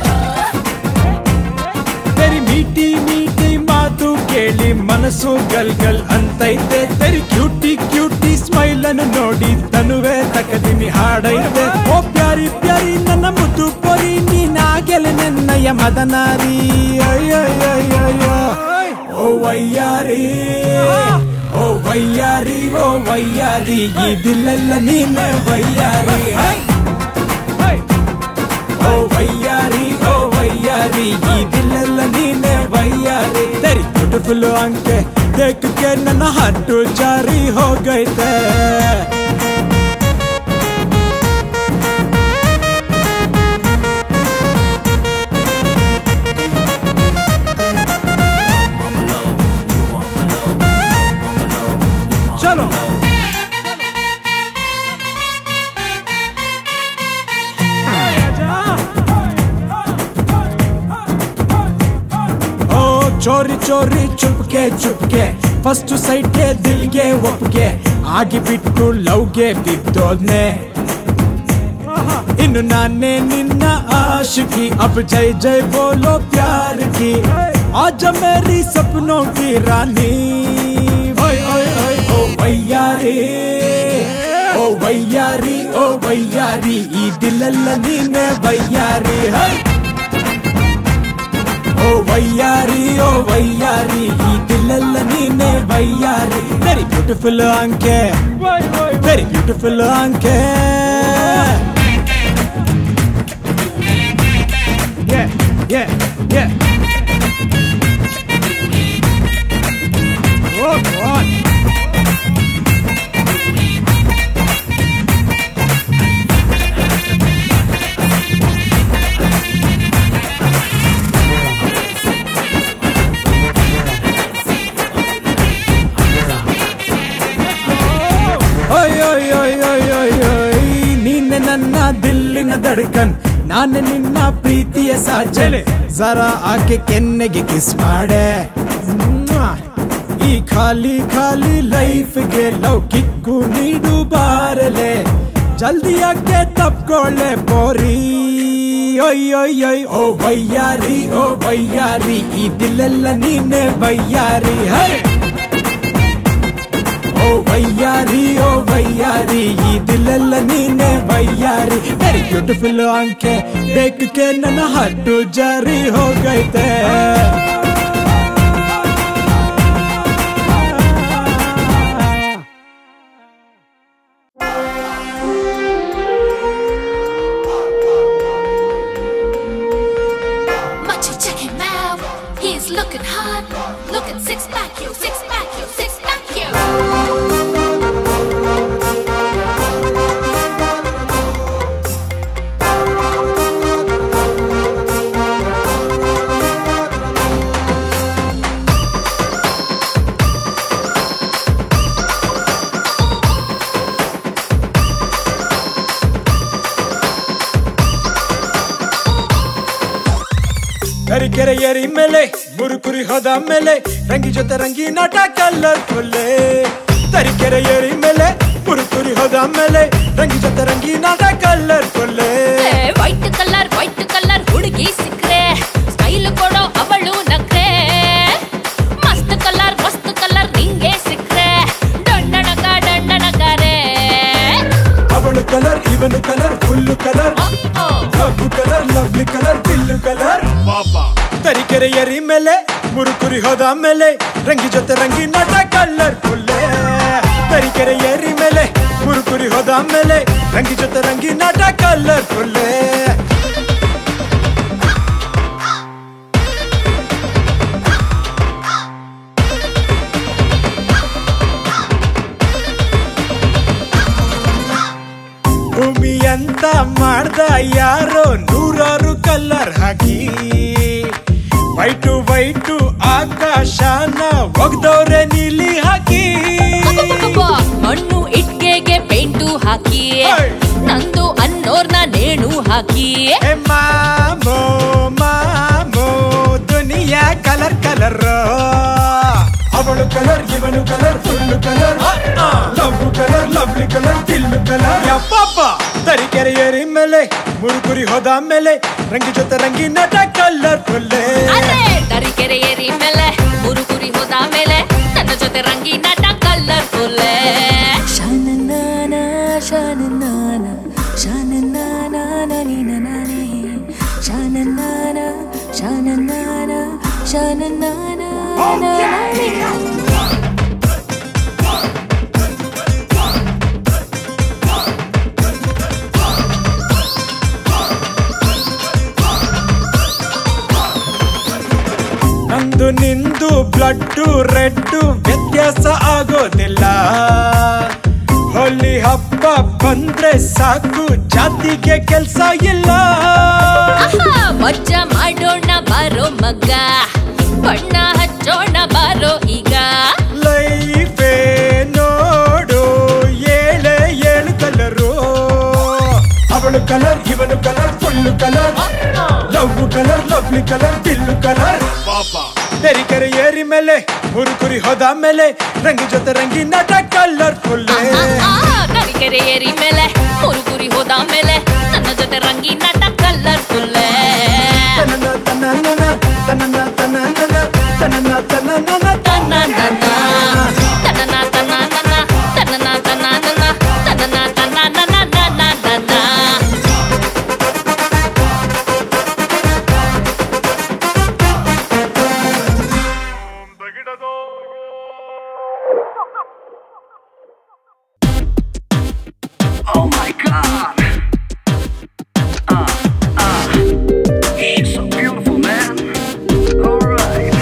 तेरी मीठी मीठी ಮಾತು ಕೇಳಿ ಮನಸ್ಸು ಗಲ್ ಗಲ್ ಅಂತೈತೆ ತೆರಿ ಕ್ಯೂಟಿ ಕ್ಯೂಟಿ ಸ್ಮೈಲ್ ಅನ್ನು ನೋಡಿ ತನುವೆ ತಕದಿನಿ ಹಾಡೈತೆ ಓ ಪ್ಯಾರಿ ಪ್ಯಾರಿ ನನ್ನ ಮುದ್ದು ಪೊರಿ ನೀನಾಗೆಲೆ ನನ್ನಯ ಮದನಾರಿ ಅಯ್ಯಯ್ಯಯ್ಯಯ್ಯೋ ಓ ವಯ್ಯಾರಿ ಓ ವಯ್ಯಾರಿ ಓ ವಯ್ಯಾರಿ ಈ ದಿಲ್ಲೆಲ್ಲ ನೀನೆ ವಯ್ಯಾರಿ ಓ ವಯ್ಯಾರಿ ಓ ವಯ್ಯಾರಿ ಈ ದಿಲ್ಲೆಲ್ಲ ನೀನೆ ವಯ್ಯಾರಿ ತೆರಿ ಬ್ಯೂಟಿಫುಲ್ ಅಂಕೆ ದೇख के ನನ್ನ ಹಟ್ಟು ಜಾರಿ ಹೋಗೈತೆ ಚಲೋ ಓ ಚೋರಿ ಚೋರಿ ಚುಪ್ಕೆ ಚುಪ್ಕೆ ಫಸ್ಟ್ ಸೈಟ್ಗೆ ದಿಲ್ಗೆ ಒಪ್ಗೆ ಆಗಿ ಬಿಟ್ಟು ಲವ್ಗೆ ಬಿದ್ದೋದ್ನೆ ಇನ್ನು ನಾನೇ ನಿನ್ನ ಆಶಿಕಿ ಅಬ್ ಜೈ ಜೈ ಬೋಲೋ ಪ್ಯಾರ್ ಕಿ ಆಜ ಮೇರಿ ಸಪ್ನೋ ಕಿ ರಾನಿ ಓಯ್ ಓಯ್ ಓಯ್ ಓ ವಯ್ಯಾರಿ ಓ ವಯ್ಯಾರಿ ಓ ವಯ್ಯಾರಿ ಈ ದಿಲ್ಲೆಲ್ಲ ನೀನೆ ವಯ್ಯಾರಿ ಹೈ ಓ ವಯ್ಯಾರಿ ಓ ವಯ್ಯಾರಿ ಈ ದಿಲ್ಲೆಲ್ಲ ನೀನೆ ವಯ್ಯಾರಿ ವೆರಿ ಬ್ಯೂಟಿಫುಲ್ ಅಂಕೆ ವೆರಿ ಬ್ಯೂಟಿಫುಲ್ ಅಂಕೆ Yeah, yeah, yeah. Oh, God. ಓಯ್ ಓಯ್ ಓಯ್ ಓಯ್ ಓಯ್ ಓಯ್ ನೀನೆ ನನ್ನ ದಿಲ್ಲಿನ ದಡ್ಕನ್ ನಾನು ನಿನ್ನ ಪ್ರೀತಿಯ ಸಾಜಲೆ ಜರ ಆಕೆ ಕೆನ್ನೆಗೆ ಕಿಸ್ ಮಾಡೆ ಮ್ವಾ. ಈ ಖಾಲಿ ಖಾಲಿ ಲೈಫ್ಗೆ ಲವ್ ಕಿಕ್ಕು ನೀಡು ಬಾರಲೆ ಜಲ್ದಿ ಯಾಕೆ ತಪ್ಕೊಳ್ಳೆ ಬೋರಿ ಒಯ್ ಒಯ್ ಒಯ್ ಓ ವಯ್ಯಾರಿ ಓ ವಯ್ಯಾರಿ ಈ ದಿಲ್ಲೆಲ್ಲ ನೀನೆ ವಯ್ಯಾರಿ ಹೈ ಓ ವಯ್ಯಾರಿ ಓ ವಯ್ಯಾರಿ ಈ ದಿಲ್ಲೆಲ್ಲ ನೀನೆ ವಯ್ಯಾರಿ ವೆರಿ ಬ್ಯೂಟಿಫುಲ್ ಅಂಕೆ ಬೇಕಕ್ಕೆ ನನ್ನ ಹಟ್ಟು ಜಾರಿ ಹೋಗೈತೆ Much Looking hot, looking six pack, yo, six pack, yo, six pack, yo. Tarikere ಏರಿ ಮೇಲೆ ಮುರುಕುರಿ ಹೋದ ಮೇಲೆ ರಂಗಿ ಜೊತೆ ರಂಗಿ ನಾಟ ಕಲ್ಲರ್ ಕೊಲ್ಲೆ ತರೀಕೆರೆ ಏರಿ ಮೇಲೆ ಮುರುಕುರಿ ಹೋದ ಮೇಲೆ ರಂಗಿ ಜೊತೆ ರಂಗಿ ನಾಟ ಕಲ್ಲರ್ ಕೊಲ್ಲೆ ವೈಟ್ ಕಲರ್ ವೈಟ್ ಕಲರ್ ಹುಡುಗಿ ಸಿಕ್ರೆ ಸ್ಟೈಲ್ ಕೊಡೋ ಅವಳು ನಕ್ರೆ ಮಸ್ತ್ ಕಲರ್ ಮಸ್ತ್ ಕಲರ್ ನಿಂಗೆ ಸಿಕ್ರೆ ಡಣ್ಣಣಗ ಡಣ್ಣಣಗಾರೆ ಅವಳು ಕಲರ್ ಇವನು colour full colour love colour lovely colour ಬಿಲ್ಲು ಕಲರ್ ತರೀಕೆರೆ ಏರಿ ಮೇಲೆ ಮುರುಕುರಿ ಹೋದ ಮೇಲೆ ರಂಗಿ ಜೊತೆ ರಂಗಿ ನಾಟ ಕಲ್ಲರ್ ಕೊಲ್ಲೆ ತರೀಕೆರೆ ಏರಿ ಮೇಲೆ ಮುರುಕುರಿ ಹೋದ ಮೇಲೆ ರಂಗಿ ಜೊತೆ ರಂಗಿ ನಾಟ ಕಲ್ಲರ್ ಕೊಲ್ಲೆ ಭೂಮಿ ಅಂತ ಮಾಡ್ದ ಯಾರೋ ನೂರಾರು ಕಲ್ಲರ್ ಹಾಕಿ ವೈಟು ವೈಟು ಆಕಾಶನ ಒಗ್ದವ್ರೆ ನೀಲಿ ಹಾಕಿ ಅಬ್ಬಬ್ಬಬ್ಬ, ಮಣ್ಣು ಇಟ್ಕೆಗೆ ಪೇಂಟು ಹಾಕಿ ನಂದು ಅನ್ನೋರ್ನ ನೇಣು ಹಾಕಿ ಏ ಮಾಮೋ ಮಾಮೋ ದುನಿಯಾ ಕಲರ್ ಕಲರ್ ಅವಳು ಕಲರ್ ಇವನು colour full colour love colour lovely colour ತಿಲ್ಲು ಕಲರ್ ಯಪ್ಪಪ್ಪ ತರೀಕೆರೆ ಏರಿ ಮೇಲೆ ಮುರುಕುರಿ ಹೋದ ಮೇಲೆ ರಂಗಿ ಜೊತೆ ರಂಗಿ ನಟ ಕಲ್ಲರ್ ಫುಲ್ಲೆ ಅರೆ ತರೀಕೆರೆ ಏರಿ ಮೇಲೆ ಮುರು ಕುರಿ ಹೋದ ಮೇಲೆ ನನ್ನ ಜೊತೆ ರಂಗಿ ನಟ ಕಲರ್ ಫುಲ್ ಶಾನನಾನ ಶಾನನಾನ ಶಾನನಾನ ನನಿನ ನಾನೇ ಶಾನನಾನ ಶಾನನಾನ ಶಾನನಾನ ನಾನೇ ನಂದು ನಿಂದು ಬ್ಲಡ್ಡು ರೆಡ್ಡು ವ್ಯತ್ಯಾಸ ಆಗೋದಿಲ್ಲ ಹೋಲಿ ಹಬ್ಬ ಬಂದ್ರೆ ಸಾಕು ಜಾತಿಗೆ ಕೆಲ್ಸ ಇಲ್ಲ ಆಹಾ, ಮಜ್ಜ ಮಾಡೋಣ ಬಾರೋ ಮಗ್ಗ ಬಣ್ಣ ಹಚ್ಚೋಣ ಬಾರೋ ಈಗ ಲೈಫೇ ನೋಡು ಏಳೆ ಏಳು ಕಲರು ಅವಳು ಕಲರ್ ಇವನು colour full colour love colour lovely colour ಬಿಲ್ಲು ಕಲರ್ ತೆರಿಕೆರೆ ಏರಿ ಮೇಲೆ ಮುರುಕುರಿ ಹೋದ ಮೇಲೆ ರಂಗಿ ಜೊತೆ ರಂಗಿ ನಟ ಕಲರ್ ಫುಲ್ ತರೀಕೆರೆ ಏರಿ ಮೇಲೆ ಮುರು ಕುರಿ ಹೋದ ಮೇಲೆ ನನ್ನ ಜೊತೆ ರಂಗಿ ನಟ ಕಲರ್ ಫುಲ್ ತನನ ತನನ ತನನ ತನನ ತನನ ತನನ ತನನ ತನನ ತನನ ತನನ ತನನ ತನನ ತನನ ತನನ Oh my god! Uh, uh, she's so beautiful, man. Alright.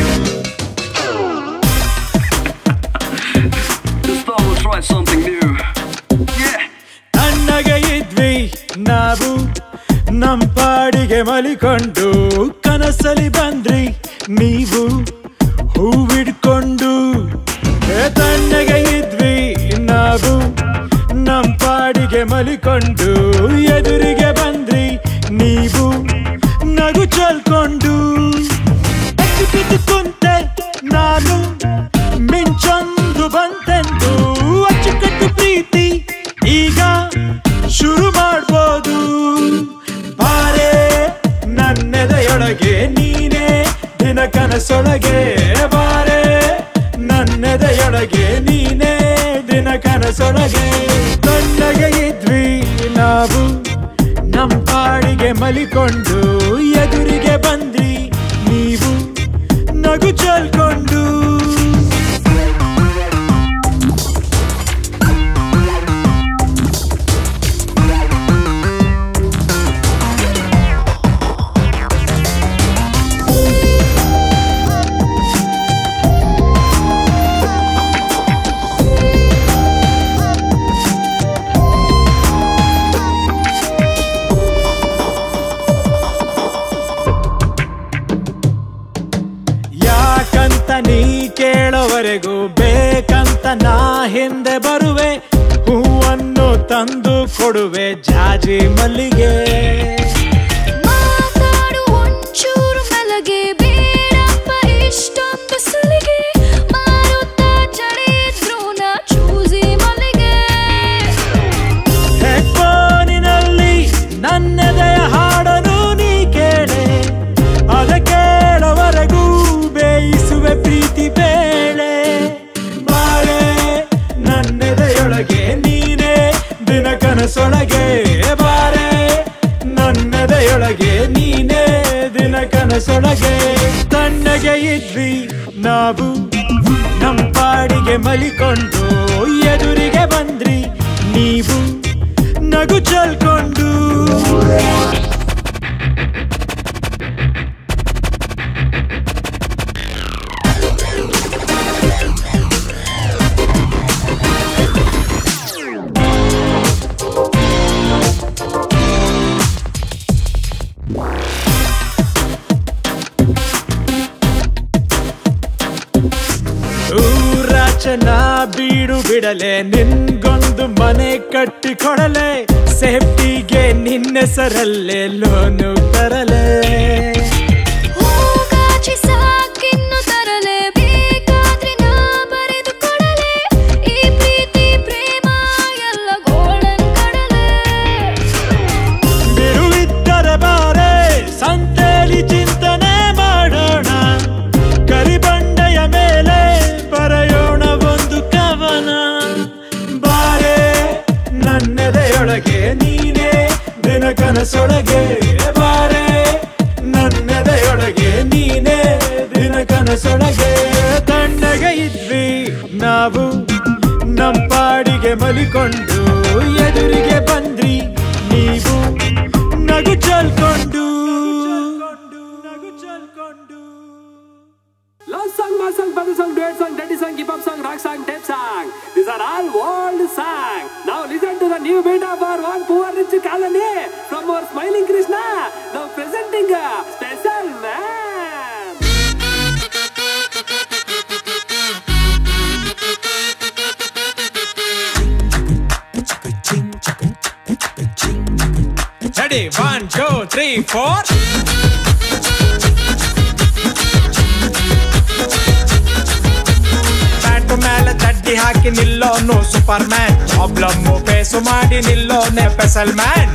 Just thought we'll try something new. Yeah! ತಣ್ಣಗೆ ಇದ್ವಿ ನಾವು ನಮ್ ಪಾಡಿಗೆ ಮಲಿಕೊಂಡು ಕನಸಲಿ ಬಂದ್ರಿ ನೀವು ಹೂವಿಡ್ಕೊಂಡು ಏ ತಣ್ಣಗೆ ಇದ್ವಿ ನಾವು ನಮ್ ಪಾಡಿಗೆ ಮಲಿಕೊಂಡು ಎದುರಿಗೆ ಬಂದ್ರಿ ನೀವು ನಗು ಚಲ್ಕೊಂಡು ಎದ್ದು ಬಿದ್ದು ಕುಂತೆ ನಾನು ಮಿಂಚೊಂದು ಬಂತೆಂದು ಅಚ್ಚುಕಟ್ಟು ಪ್ರೀತಿ ಈಗ ಶುರು ಮಾಡ್ಬೋದು ಬಾರೆ ನನ್ನೆದೆಯೊಳಗೆ ನೀನೇ ದಿನ ಕನಸೊಳಗೆ ಬಾರೆ ನನ್ನೆದೆಯೊಳಗೆ ನೀನೇ ದಿನ ಕನಸೊಳಗೆ ತಣ್ಣಗೆ ಇದ್ವಿ ನಾವು ನಮ್ ಪಾಡಿಗೆ ಮಲಿಕೊಂಡು ಎದುರಿಗೆ ಬಂದ್ರಿ ನೀವು ನಗು ಚಲ್ಕೊಂಡು ಕೇಳೋವರೆಗೂ ಬೇಕಂತ ನಾ ಹಿಂದೆ ಬರುವೆ ಹೂವನ್ನು ತಂದು ಕೊಡುವೆ ಜಾಜಿ ಮಲ್ಲಿಗೆ ಮಾತಾಡು ಒಂಚೂರು ಮೆಲಗೆ ಬೇಡಪ್ಪ ಇಷ್ಟೊಂದು ಸಲಿಗೆ ಮಾರುತ್ತಾ ಚಳಿ ಇದ್ರು ನಾ ಚೂಸಿ ಮಲ್ಲಿಗೆ ಹೆಡ್ಫೋನಿನಲ್ಲಿ ನನ್ನೆದೆಯ ಹಾಡನು ನೀ ಕೇಳೆ ಅದ ಕೇಳೋವರೆಗೂ ಬೇಯಿಸುವೆ ಪ್ರೀತಿ ಬೇಳೆ ಬಾಳೆ ನನ್ನೆದೆಯೊಳಗೆ ನೀನೇ ದಿನ ಕನಸೊಳಗೆ ಬಾರೆ ನನ್ನೆದೆಯೊಳಗೆ ನೀನೇ ದಿನ ಕನಸೊಳಗೆ ತಣ್ಣಗೆ ಇದ್ವಿ ನಾವು ನಮ್ಮ ಪಾಡಿಗೆ ಮಲಿಕೊಂಡು ಎದುರಿಗೆ ಬಂದ್ರಿ ನೀವು ನಗು ಚಲ್ಕೊಂಡು ಊರಾಚನ ಬೀಡು ಬಿಡಲೆ ನಿನ್ಗೊಂದು ಮನೆ ಕಟ್ಟಿಕೊಡಲೆ ಸೇಫ್ಟಿಗೆ ನಿನ್ನೆಸರಲ್ಲೇ ಲೋನು ತರಲೆ ಹೂಗಾಚಿ ಸಾಕಿನ್ನು ತರಲೆ ಬೇಕಾದ್ರೆ ನಾ ಬರೆದು ಕೊಡಲೆ ಈ ಪ್ರೀತಿ ಪ್ರೇಮ ಎಲ್ಲ ಗೋಳನ್ ಕಡಲೆ ಬಿರುವಿದ್ದರೆ ಬಾರೆ ಸಂತೆಲಿ ಚಿಂತನೆ ಮಾಡೋಣ ಕರಿಬಂಡೆಯ ಮೇಲೆ ಬರೆಯೋಣ ಒಂದು ಕವನ ಬಾರೆ ನನ್ನೆದೆಯೊಳಗೆ ನೀನೇ ದಿನ ಕನಸೊಳಗೆ ಬಾರೆ ನನ್ನೆದೆಯೊಳಗೆ ನೀನೇ ದಿನ ಕನಸೊಳಗೆ ತಣ್ಣಗೆ ಇದ್ವಿ ನಾವು ನಮ್ ಪಾಡಿಗೆ ಮಲಿಕೊಂಡು ಎದುರಿಗೆ ಬಂದ್ರಿ ನೀವು ನಗು ಚಲ್ಕೊಂಡು Love song, mass song, brother song, duet song, dirty song, hip hop song, rock song, tape song. These are all old songs. Now listen to the new beat of our one poor rich colony from our smiling Krishna. Now presenting a special man. Ready one two three four bat ಮೇಲೆ ಚಡ್ಡಿ ಹಾಕಿ ನಿಲ್ಲೋನು ಸೂಪರ್ ಮ್ಯಾನ್ ಪ್ರಾಬ್ಲಮ್ ಫೇಸು ಮಾಡಿ ನಿಲ್ಲೋನೆ ಸ್ಪೆಷಲ್ ಮ್ಯಾನ್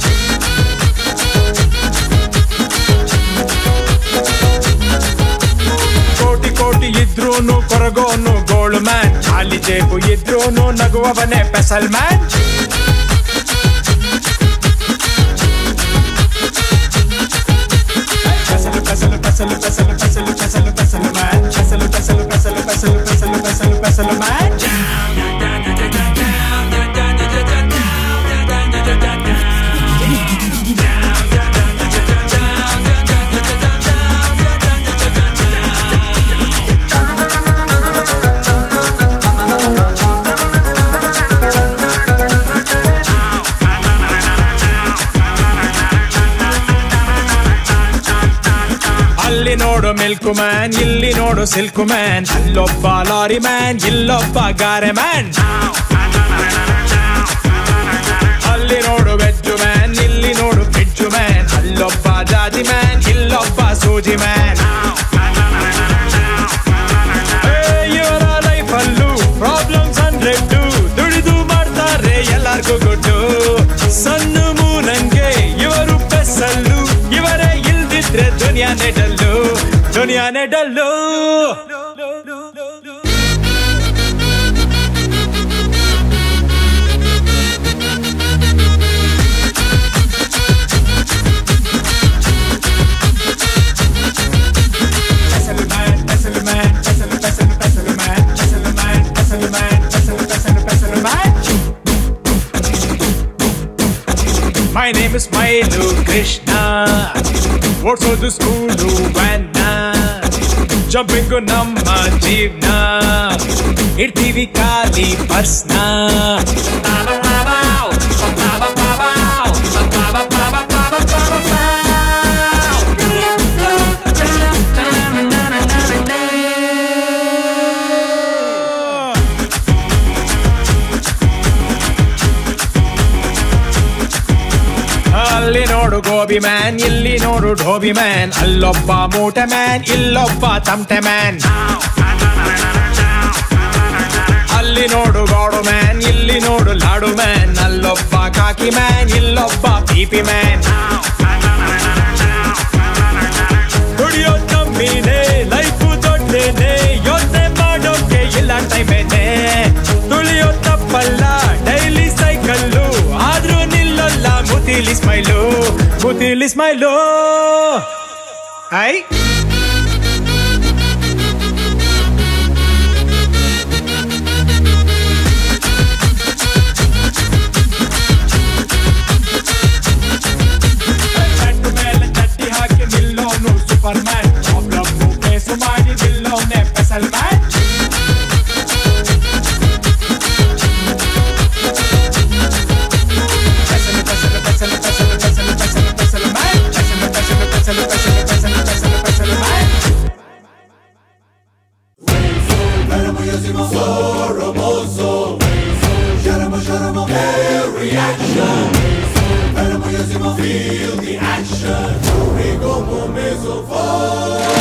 ಕೋಟಿ ಕೋಟಿ ಇದ್ರೂನು ಕೊರಗೋನು ಗೋಳು ಮ್ಯಾನ್ ಖಾಲಿ ಜೇಬು ಇದ್ರೂನು ನಗುವವನೇ ಸ್ಪೆಷಲ್ ಮ್ಯಾನ್ పెసలు పెసలు పెసలు పెసలు పెసలు పెసలు పెసలు మ్యాన్ పెసలు పెసలు పెసలు పెసలు పెసలు పెసలు పెసలు మ్యాన్ ಅಲ್ಲಿ ನೋಡು ಮಿಲ್ಕು ಮ್ಯಾನ್ ಇಲ್ಲಿ ನೋಡು ಸಿಲ್ಕು ಮ್ಯಾನ್ ಅಲ್ಲೊಬ್ಬ ಲಾರಿ ಮ್ಯಾನ್ ಇಲ್ಲೊಬ್ಬ ಗಾರೆ ಮ್ಯಾನ್ ಅಲ್ಲಿ ನೋಡು ವೆಜ್ಜು ಮ್ಯಾನ್ ಇಲ್ಲಿ ನೋಡು ಫ್ರಿಡ್ಜು ಮ್ಯಾನ್ ಅಲ್ಲೊಬ್ಬ ಜಾಜಿ ಮ್ಯಾನ್ ಇಲ್ಲೊಬ್ಬ ಸೂಜಿ ಮ್ಯಾನ್ ಇವರ ಲೈಫಲ್ಲೂ ಪ್ರಾಬ್ಲಮ್ಸ್ ಹಂಡ್ರೆಡ್ ದುಡಿದು ಮಾಡ್ತಾರೆ ಎಲ್ಲಾರ್ಗೂ ಗುಡ್ಡು ಸಣ್ಣ ಮೂನಂಗೆ ಇವರು ಪೆಸ್ಸಲ್ಲು ಇವರೇ ಇಲ್ದಿದ್ರೆ ದುನಿಯಾನೇ ಡಲ್ಲು ದುನಿಯಾನೇ dull My name is Mailu Krishna ಓಡ್ಸೋದು ಸ್ಕೂಲು ವ್ಯಾನ್ನ ಜಂಪಿಂಗು ನಮ್ಮ ಜೀವನ ಇಡ್ತೀವಿ ಖಾಲಿ ಪರ್ಸ್ನ ಗೋಬಿ ಮ್ಯಾನ್ ಇಲ್ಲಿ ನೋಡು ಢೋಬಿ ಮ್ಯಾನ್ ಅಲ್ಲೊಬ್ಬ ಮೂಟೆ ಮ್ಯಾನ್ ಇಲ್ಲೊಬ್ಬ ತಮಟೆ ಮ್ಯಾನ್ ಅಲ್ಲಿ ನೋಡು ಗಾಡು ಮ್ಯಾನ್ ಇಲ್ಲಿ ನೋಡು ಲಾಡು ಮ್ಯಾನ್ ಅಲ್ಲೊಬ್ಬ ಕಾಕಿ ಮ್ಯಾನ್ ಇಲ್ಲೊಬ್ಬ ಪಿಪಿ ಮ್ಯಾನ್ ದುಡಿಯೋ ಕಮ್ಮಿನೇ ಲೈಫು ದೊಡ್ಡೇನೆ ಯೋಚನೆ ಮಾಡೋಕೆ ಇಲ್ಲ ಟೈಮೇನೆ ತುಳಿಯೋ ತಪ್ಪಲ್ಲ ಡೈಲಿ ಸೈಕಲ್ಲು ಆದ್ರೂ ನಿಲ್ಲಲ್ಲ ಮುತಿಲಿ ಸ್ಮೈಲು ಮುತಿಲಿ ಸ್ಮೈಲು ಐ ಚಟ್ಟು ಮೇಲೆ ಚಟ್ಟಿ ಹಾಕಿ ನಿಲ್ಲೋನು ಸೂಪರ್ ಮ್ಯಾನ್ ಪ್ರಾಬ್ಲಮ್ ಕೇಸು ಮಾಡಿ ನಿಲ್ಲೋನೆ special man Feel the action, Rigo Momeso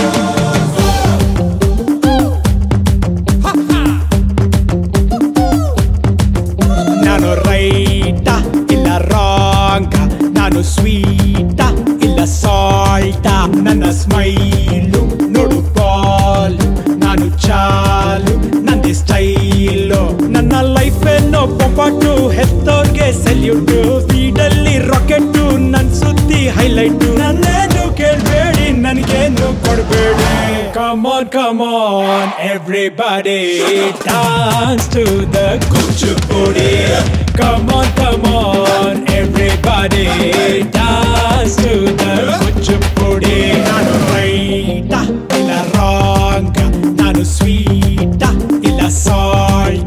ನಾನು ರೈಟ ಇಲ್ಲ ರಾಂಗ ನಾನು ಸ್ವೀಟ ಇಲ್ಲ ಸಾಲ್ಟ ನನ್ನ ಸ್ಮೈಲು ನೋಡು ಬಾಲ್ ನಾನು ಚಾಲು ನಂದೇ ಸ್ಟೈಲು ನನ್ನ ಲೈಫ್ ಏನೋ ಪೊಂಪಾಟು ಹೆತ್ತೋರ್ಗೆ ಸೆಲ್ಯೂಟು ಫೀಡಲ್ಲಿ ರಾಕೆಟ್ಟು ನನ್ ಸುದ್ದಿ ಹೈಲೈಟು ನನ್ನೇನು ಕೇಳ್ಬೇಡಿ ನನ್ಗೇನು ಕೊಡ್ಬೇಡಿ come on come on everybody dance to the Kuchipudi come on come on everybody dance to the Kuchipudi ನಾನು ರೈಟ ಇಲ್ಲ ರಾಂಗ ನಾನು ಸ್ವೀಟ ಇಲ್ಲ ಸಾಲ್ಟ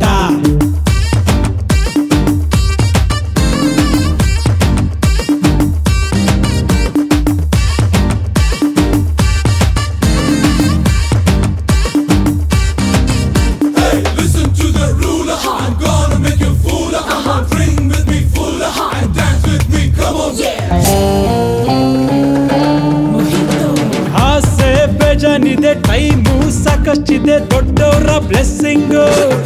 Hey, listen to the ruler. I'm gonna make you fool. Come on, bring with me fuller and dance with me. Come on, ಆಸೆ ಬೇಜಾನಿದೆ ಟೈಮು ಸಾಕಷ್ಟಿದೆ ದೊಡ್ಡವರ ಬ್ಲೆಸ್ಸಿಂಗು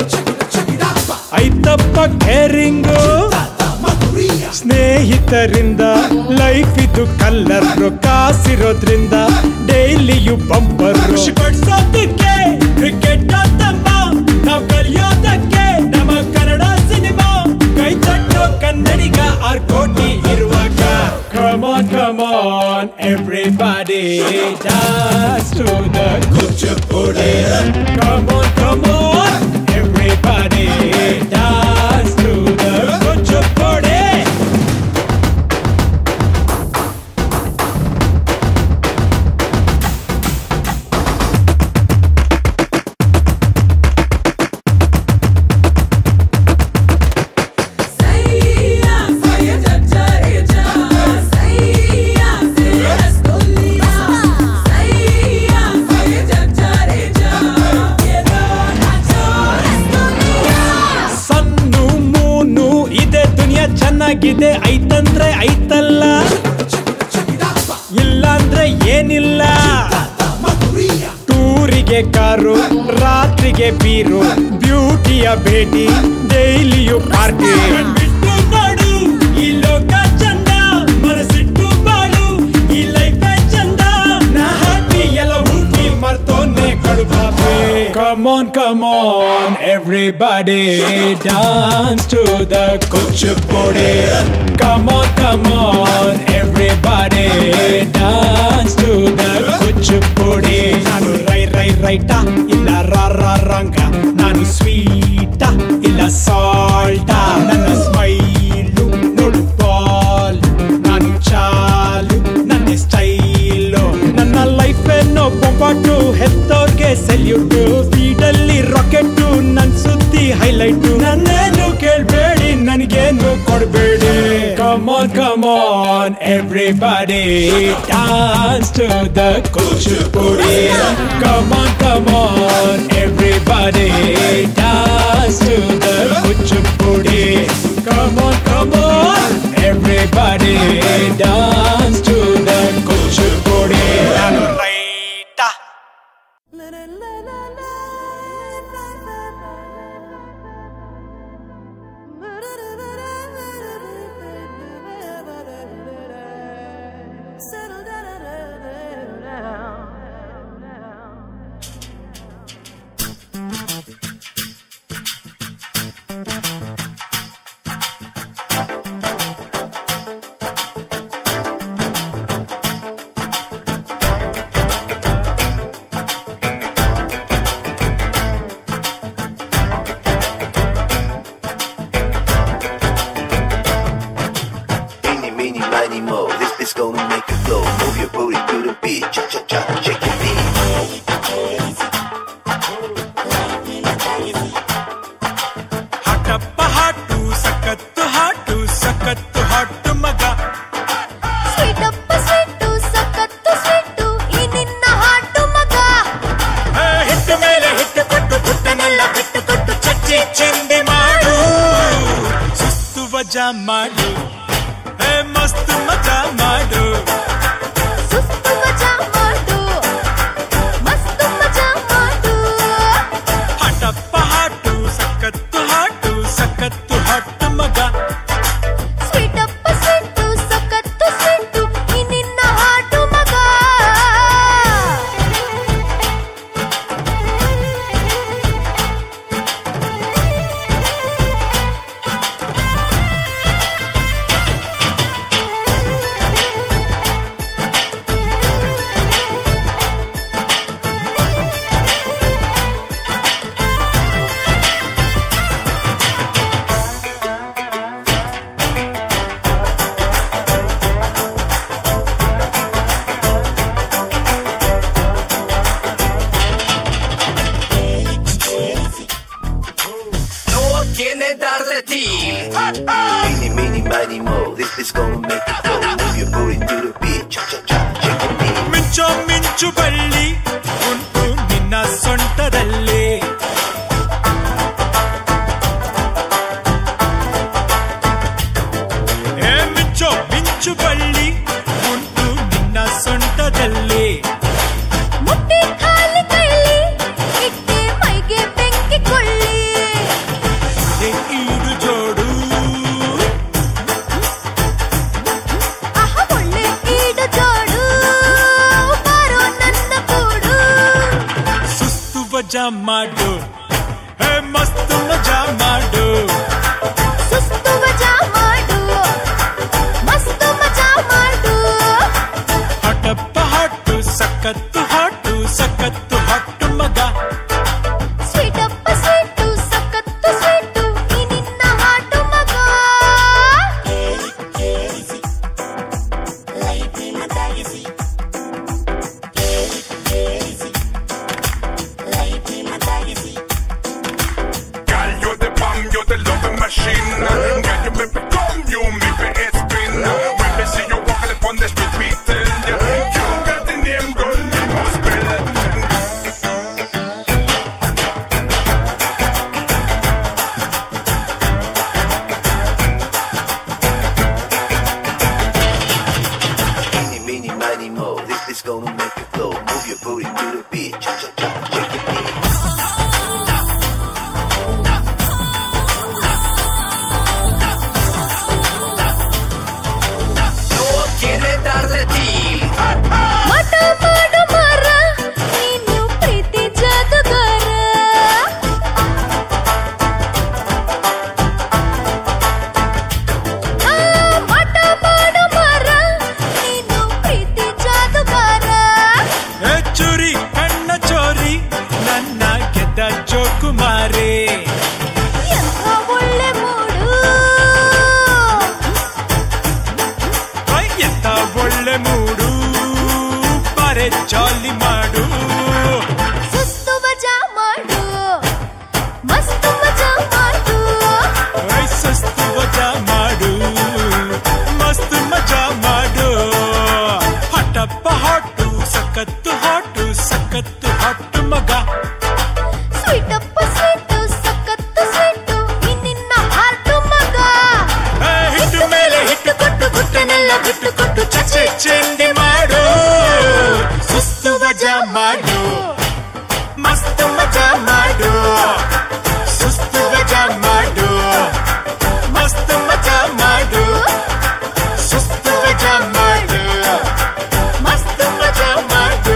ಐತಪ್ಪ ಕೇರಿಂಗು ಸ್ನೇಹಿತರಿಂದ ಲೈಫ್ ಇದು ಕಲ್ಲರ್ ಕಾಸಿರೋದ್ರಿಂದ ಡೈಲಿಯು ಬಂಪರ್ ಖುಷಿ ಪಡ್ಸೋದಕ್ಕೆ ಕ್ರಿಕೆಟ್ ಅಂತಮ್ಮ ನಾವು ಕಲಿಯೋದಕ್ಕೆ ನಮ್ಮ ಕನ್ನಡ ಸಿನಿಮಾ ಕೈ ತಟ್ಟೋ ಕನ್ನಡಿಗ ಆರ್ ಕೋಟಿ ಇರುವಾಗ Come on, come on, everybody dance to the Kuchipudi. Come on, come on, everybody dance to the Kuchipudi. Sun moon ಇದೆ ದುನಿಯಾ ಚೆನ್ನಾಗಿದೆ ಐತಂದ್ರೆ ಐತಲ್ಲ ಇಲ್ಲಾಂದ್ರೆ ಏನಿಲ್ಲ ಟೂರಿಗೆ ಕಾರು ರಾತ್ರಿಗೆ ಬೀರು ಬ್ಯೂಟಿಯ ಭೇಟಿ ಡೈಲಿಯು ಪಾರ್ಟಿ ಬಿಟ್ಟು ಮಾಡು ಈ ಲೋಕ ಚಂದ ಮನಸ್ಸಿಟ್ಟು ಬಾಳು ಈ ಲೈಫ್ ಚಂದ ನಾ ಹ್ಯಾಪಿ ಎಲ್ಲ ಹುಡುಕಿ ಮರ್ತೋನೆ ಕಡು Come on, come on, everybody dance to the Kuchipudi. Come on, come on, everybody dance to the Kuchipudi. ನಾನು ರೈ ರೈ ರೈಟ ಇಲ್ಲ ರಾ ರಾ ರಂಗ ನಾನು ಸ್ವೀಟ ಇಲ್ಲ ಸಾಲ್ಟ ನನ್ನ ಸ್ಮೈಲು ನೋಡು ಬಾಲ್ ನಾನು ಚಾಲು ನನ್ನ ಸ್ಟೈಲು ನನ್ನ ಲೈಫ್ ಏನೋ ಬೊಂಬಾಟು ಹೆತ್ತೋರ್ಗೆ ಸೆಲ್ಯೂಟು ಫೀಡಲ್ಲಿ ರಾಕೆಟ್ಟು ನನ್ ಸುದ್ದಿ ಹೈಲೈಟು ನನ್ನೇನು ಕೇಳ್ಬೇಡಿ ನನಗೇನು ಕೊಡ್ಬೇಡಿ come on come on everybody dance to the Kuchipudi come on come on everybody dance to the Kuchipudi come on come on everybody dance to Eeny, meeny, miny, mo. This is gonna make you flow. Move your booty to the beat. Cha cha cha, shake your feet. ಹಠಪ್ಪ ಹಾಟು ಸಖತ್ತು ಹಾಟು ಸಖತ್ತು ಹಾಟು ಮಗ ಸ್ವೀಟಪ್ಪ ಸ್ವೀಟು ಸಖತ್ತು ಸ್ವೀಟು ಈ ನಿನ್ನ ಹಾಟು ಮಗ ಏ, ಹಿಟ್ಟು ಮೇಲೆ ಹಿಟ್ಟು ಕೊಟ್ಟು ಪುಟ್ಟನೆಲ್ಲ ಬಿಟ್ಟು ಕೊಟ್ಟು ಚಚ್ಚಿ ಚಿಂದಿ ಮಾಡು ಸುಸ್ತು ವಜಾ ಮಾಡು ಏ ಮಸ್ತ್ ಮಜಾ ಮಾಡು ಸುಸ್ತು ಮಜಾ ಮಾಡು ಮಸ್ತು ಮಜಾ ಮಾಡು ಹಠಪ್ಪ ಹಾಟು ಸಖತ್ತು ಹಾಟು ಸಖತ್ತು ಹಾಟು ಮಗ ಸ್ವೀಟಪ್ಪ ಸ್ವೀಟು ಸಖತ್ತು ಸ್ವೀಟು ಈ ನಿನ್ನ ಹಾಟು ಮಗ No tiene dar de ti. Eeny, meeny, miny, mo. This is gonna make you flow. Move your booty to the beat. Cha cha cha, shake your feet. ಮಿಂಚೋ ಮಿಂಚು ಬಳ್ಳಿ ಉಂಟು ನಿನ್ನ ಸೊಂಟದಲ್ಲಿ ಏ ಮಿಂಚೋ ಮಿಂಚು ಬಳ್ಳಿ ಉಂಟು ನಿನ್ನ ಸೊಂಟದಲ್ಲಿ ಮುಟ್ಟಿ ಖಾಲಿ ಕಳ್ಳಿ ಇಟ್ಟೆ ಮೈಗೆ ಬೆಂಕಿ ಕೊಳ್ಳಿ ಏ ಈಡು ಜೋಡು ಆಹ ಒಳ್ಳೆ ಈಡು ಜೋಡು ಬಾರೋ ನನ್ನ ಕೂಡು ಸುಸ್ತು ವಜಾ ಮಾಡು ಏ ಮಸ್ತ್ ಮಜಾ ಮಾಡು ಸುಸ್ತು ಮಜಾ ಮಾಡು ಮಸ್ತು ಮಜಾ ಮಾಡು ಹಠಪ್ಪ ಹಾಟು ಸಖತ್ತು ಹಾಟು ಸಖತ್ತು ಹಾಟು ಮಗ ಸ್ವೀಟಪ್ಪ ಸ್ವೀಟು ಸಖತ್ತು ಸ್ವೀಟು ಈ ನಿನ್ನ ಹಾಟು ಮಗ Girl, you're the bomb, you're the loving machine. Girl, you make me come, you make me head spin. When me see you walking upon the street, beating, yeah. you got the name, girl, you must spell. Eeny, meeny, miny, mo. This is gonna make you flow. Move your booty to the beat. Cha cha cha, shake your feet. No quiere dar de ti. ಮಠ ಮಾಡು ಮರ ನೀನು ಪ್ರೀತಿ ಜಾದುಗಾರ ಆ, ಮಠ ಮಾಡು ಮರ ನೀನು ಪ್ರೀತಿ ಜಾದುಗಾರ ಏ ಚುರಿ ಕಣ್ಣ ಚೋರಿ ನನ್ನ ಗೆದ್ದ ಜೋಕುಮಾರಿ ಎಂಥ ಒಳ್ಳೆ ಮೂಡು ಐ, ಎಂತ ಒಳ್ಳೆ ಮೂಡು ಬಾರೆ ಜಾಲಿ ಮಾಡು ಸುಸ್ತು ಮಜಾ ಮಾಡು ಮಸ್ತು ಮಜಾ ಮಾಡು ಐ, ಸುಸ್ತು ವಜಾ ಮಾಡು ಮಸ್ತ್ ಮಜಾ ಮಾಡು ಹಠಪ್ಪ ಹಾಟು ಸಖತ್ತು ಹಾಟು ಸಖತ್ತು ಹಾಟು ಮಗ ಸ್ವೀಟಪ್ಪ ಸ್ವೀಟು ಸಖತ್ತು ಸ್ವೀಟು ಈ ನಿನ್ನ ಹಾಟು ಮಗ ಏ, ಹಿಟ್ಟು ಮೇಲೆ ಹಿಟ್ಟು ಕೊಟ್ಟು ಗುಟ್ಟನೆಲ್ಲ ಬಿಟ್ಟು ಕೊಟ್ಟು ಚಚ್ಚೆ ಚಿಂದಿ ಮಾಡು ಸುಸ್ತು ವಜಾ ಮಾಡು ಮಸ್ತ್ ಮಜಾ ಮಾಡು ಸುಸ್ತು ಮಜಾ ಮಾಡು ಮಸ್ತ್ ಮಜಾ ಮಾಡು ಸುಸ್ತು ಮಜಾ ಮಾಡು ಮಸ್ತ್ ಮಜಾ ಮಾಡು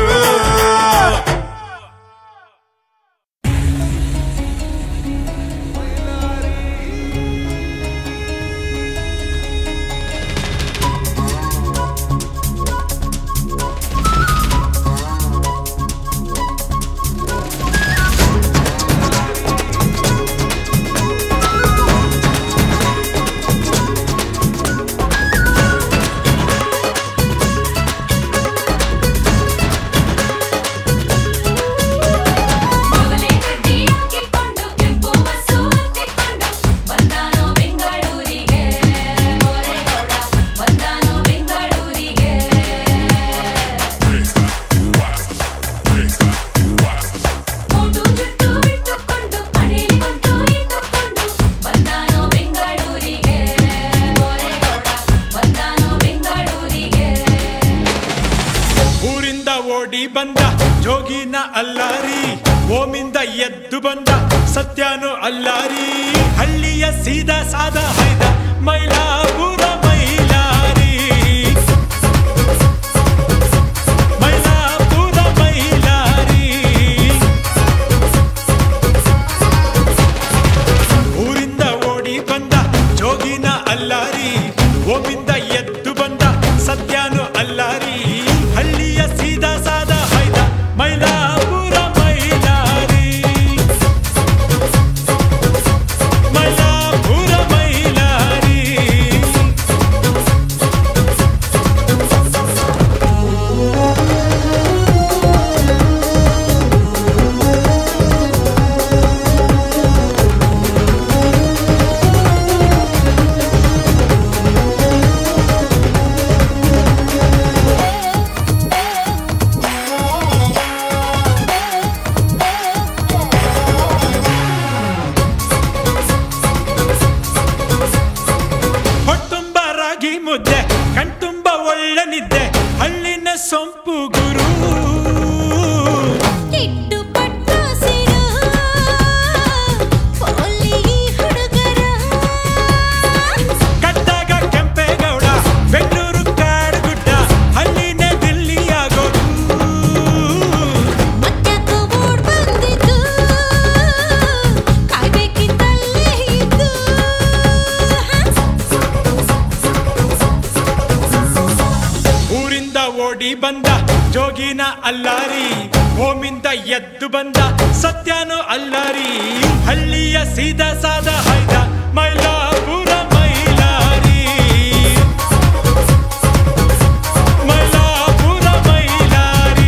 ಊರಿಂದ ಓಡಿ ಬಂದ ಜೋಗಿನ ಅಲ್ಲಾರಿ ಓಮಿಂದ ಎದ್ದು ಬಂದ ಸತ್ಯನು ಅಲ್ಲಾರಿ ಹಳ್ಳಿಯ ಸೀದಾ ಸಾದ ಹೈದ ಮೈಲಾಪುರ ಮೈಲಾರಿ ಮೈಲಾಪುರ ಮೈಲಾರಿ ಊರಿಂದ ಓಡಿ ಬಂದ ಜೋಗಿನ ಅಲ್ಲಾರಿ ಓಮಿಂದ ಎದ್ದು ಬಂದ ಸತ್ಯನು ಅಲ್ಲಾರಿ ಹಳ್ಳಿಯ ಸೀದಾ ಸಾದ ಹೈದ ಮೈಲಾಪುರ ಮೈಲಾರಿ ಮೈಲಾಪುರ ಮೈಲಾರಿ ಹೊಟ್ಟುಂಬ ರಾಗಿ ಮುದ್ದೆ ಕಣ್ತುಂಬ ಒಳ್ಳೆ ನಿದ್ದೆ ಹಳ್ಳಿನ ಸೊಂಪು ಗುರು ಕಟ್ಟಾಗ ಕೆಂಪೇಗೌಡ ಬೆಂಗಳೂರು ಕಾಡುಗುಡ್ಡ ಹಳ್ಳಿನೇ ದಿಲ್ಲಿಯಾಗೋದು ಊರಿಂದ ಓಡಿ ಬಂದ ಜೋಗಿನ ಅಲ್ಲಾರಿ ಓಮಿಂದ ಎದ್ದು ಬಂದ ಸತ್ಯನು ಅಲ್ಲಾರಿ ಹಳ್ಳಿಯ ಸೀದಾ ಸಾದ ಹೈದ ಮೈಲಾಪುರ ಮೈಲಾರಿ ಮೈಲಾಪುರ ಮೈಲಾರಿ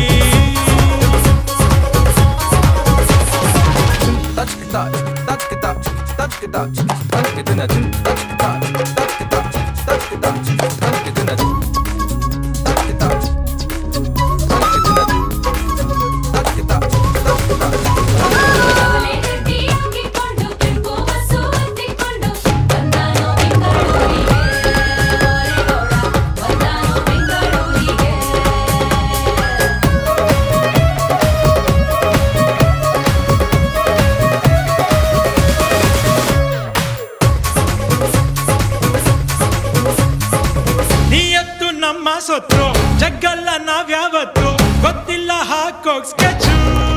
ನೀಯತ್ತು ನಮ್ಮ ಸೊತ್ತು ಜಗ್ಗಲ್ಲ ನಾವ್ಯಾವತ್ತು ಗೊತ್ತಿಲ್ಲ ಹಾಕೋಕ್ ಸ್ಕೆಚ್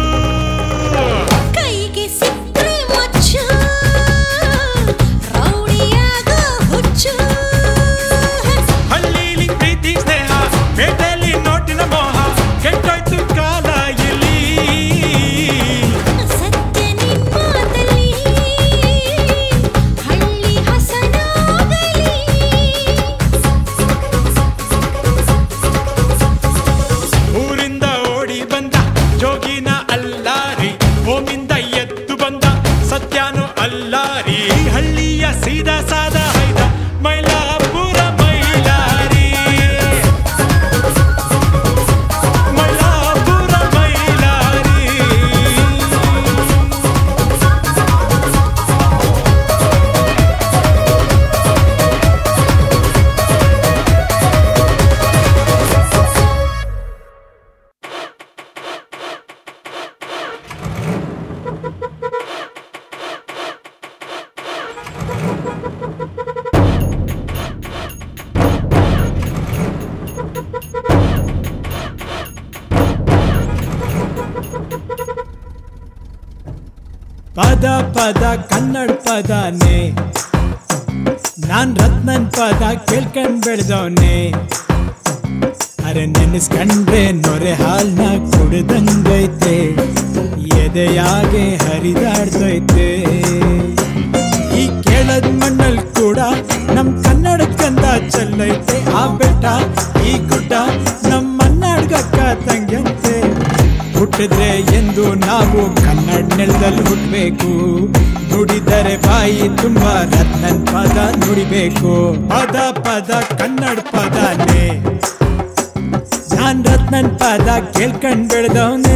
ಕೈಗೆ ಸಿಕ್ಕರೆ ಮಚ್ಚ ರೌಡಿಯಾಗ ಹುಚ್ಚು ಹಳ್ಳಿಲಿ ಪ್ರೀತಿ ಸ್ನೇಹ ಪೇಟೆಯಲ್ಲಿ ನೋಟಿನ ಮೋಹ ಕೆಟ್ಟೋಯ್ತು ಕಾಲ ಇಲ್ಲಿ ಸತ್ಯ ನಿಮ್ಮಾತಲ್ಲಿ ಹಳ್ಳಿ ಹಸನಾಗಲಿ ಊರಿಂದ ಓಡಿ ಬಂದ ಜೋಗಿನ ಅಲ್ಲಾರಿ ಓಮಿಂದ ಎದ್ದು ಬಂದ ಸತ್ಯನು ಅಲ್ಲಾರಿ ಹಳ್ಳಿಯ ಸೀದಾ ಸಾದ ಹೈದ ಮೈಲಾಪುರ ಮೈಲಾರಿ ಮೈಲಾಪುರ ಮೈಲಾರಿ ಪದ ಪದ ಕನ್ನಡ ಪದನೇ ನಾನ್ ರತ್ನನ್ ಪದ ಕೇಳ್ಕೊಂಡ್ ಬೆಳೆದವನೇ ಅರೆ ನೆನೆಸ್ಕಂಡ್ರೆ ನೊರೆ ಹಾಲ್ನ ಕುಡ್ದಂಗೈತೆ ಎದೆಯಾಗೆ ಹರಿದಾಡ್ತೈತೆ ಈ ಕೇಳದ್ ಮಣ್ಣಲ್ ಕೂಡ ನಮ್ ಕನ್ನಡದ ಕಂದ ಚೆಲ್ಲೈತೆ ಆ ಬೆಟ್ಟ ಈ ಗುಡ್ಡ ನಮ್ ಮನ್ನಾಡ್ಗಕ್ಕ ತಂಗ್ಯಂತೆ ಹುಟ್ಟಿದ್ರೆ ಎಂದು ನಾವು ಕನ್ನಡ ನೆಲದಲ್ಲಿ ಹುಟ್ಟಬೇಕು ನುಡಿದರೆ ಬಾಯಿ ತುಂಬಾ ರತ್ನನ್ ಪದ ನುಡಿಬೇಕು ಪದ ಪದ ಕನ್ನಡ ಪದನೇ ನಾನ್ ರತ್ನನ್ ಪದ ಕೇಳ್ಕೊಂಡ್ ಬೆಳೆದವನೇ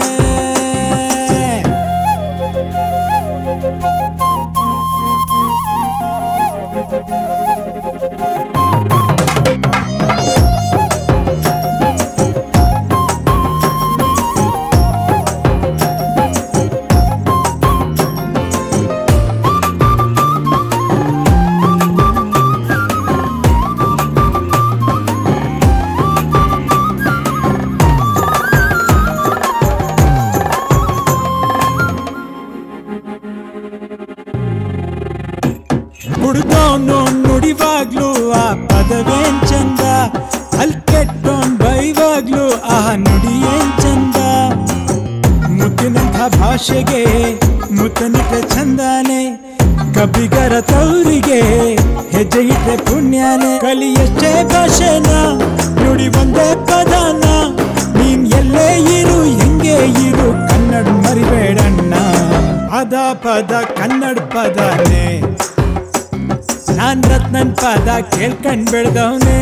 ಹುಡ್ದವನು ನುಡಿವಾಗ್ಲು ಆ ಪದವೇನ್ ಚಂದ ಅಲ್ ಕೆಟ್ಟೋನ್ ಬೈವಾಗ್ಲು ಆ ನುಡಿ ಏನ್ ಚಂದ ಮುತ್ತಿನಂಥ ಭಾಷೆಗೆ ಮುತ್ತನಿಟ್ರೆ ಚಂದಾನೆ ಕಬ್ಬಿಗರ ತೌರಿಗೆ ಹೆಜ್ಜೆ ಇಟ್ರೆ ಪುಣ್ಯಾನೆ ಕಲಿಯಷ್ಟೇ ಭಾಷೆನ ನುಡಿ ಒಂದೇ ಪದನ ನೀನ್ ಎಲ್ಲೇ ಇರು ಹೆಂಗೆ ಇರು ಕನ್ನಡ ಮರಿಬೇಡಣ್ಣ ಪದ ಪದ ಕನ್ನಡ ಪದನೇ ನಾನ್ ರತ್ನನ್ ಪದ ಕೇಳ್ಕೊಂಡ್ ಬೆಳೆದವನೇ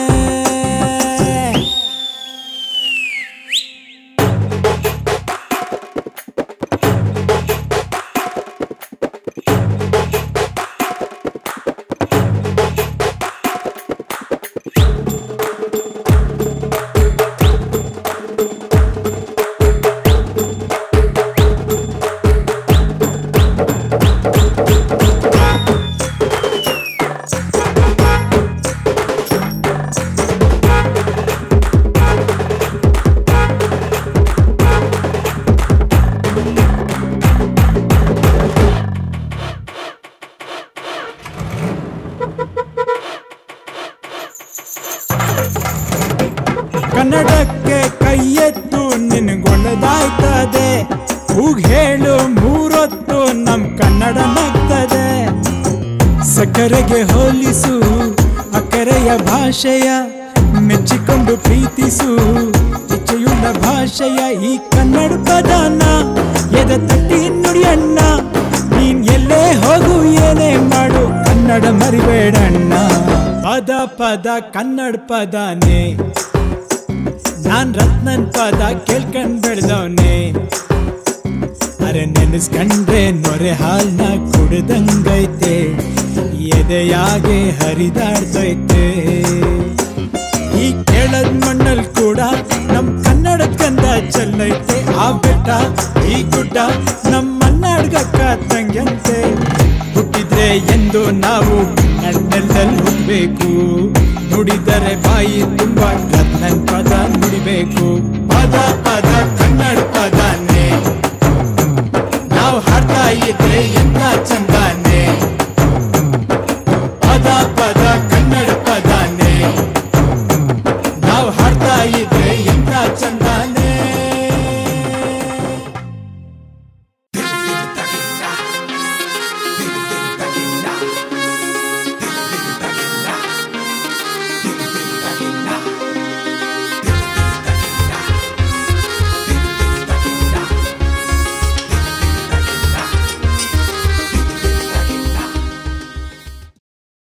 ಕನ್ನಡಕ್ಕೆ ಕೈ ಎತ್ತು ನಿನಗೊಳ್ಳದಾಯ್ತದೆ ಹೂಗ್ ಹೇಳು ಮೂರೊತ್ತು ನಮ್ ಕನ್ನಡ ನಗ್ತದೆ ಸಕ್ಕರೆಗೆ ಹೋಲಿಸು ಅಕ್ಕರೆಯ ಭಾಷೆಯ ಮೆಚ್ಚಿಕೊಂಡು ಪ್ರೀತಿಸು ಇಚ್ಛೆಯುಳ್ಳ ಭಾಷೆಯ ಈ ಕನ್ನಡ ಪದನ ಎದ ತಟ್ಟಿ ನುಡಿಯಣ್ಣ ನೀನ್ ಎಲ್ಲೇ ಹೋಗು ಏನೇ ಮಾಡು ಕನ್ನಡ ಮರಿಬೇಡಣ್ಣ ಪದ ಪದ ಕನ್ನಡ ಪದನೇ ನಾನ್ ರತ್ನನ್ ಪದ ಕೇಳ್ಕೊಂಡ್ ಬೆಳೆದವನೇ ಅರೆ ನೆನೆಸ್ಕಂಡ್ರೆ ನೊರೆ ಹಾಲ್ನ ಕುಡ್ದಂಗೈತೆ ಎದೆಯಾಗೆ ಹರಿದಾಡ್ತೈತೆ ಈ ಕೇಳದ್ ಮಣ್ಣಲ್ ಕೂಡ ನಮ್ ಕನ್ನಡದ ಕಂದ ಚೆಲ್ಲೈತೆ ಆ ಬೆಟ್ಟ ಈ ಗುಡ್ಡ ನಮ್ ಮನ್ನಾಡ್ಗಕ್ಕ ತಂಗ್ಯಂತೆ ಹುಟ್ಟಿದ್ರೆ ಎಂದು ನಾವು ಕಣ್ಣೆಲ್ಲಲ್ಲಿ ಹುಟ್ಟಬೇಕು ನುಡಿದರೆ ಬಾಯಿ ತುಂಬ ರತ್ನನ್ ಪದ ನುಡಿಬೇಕು ಪದ ಪದ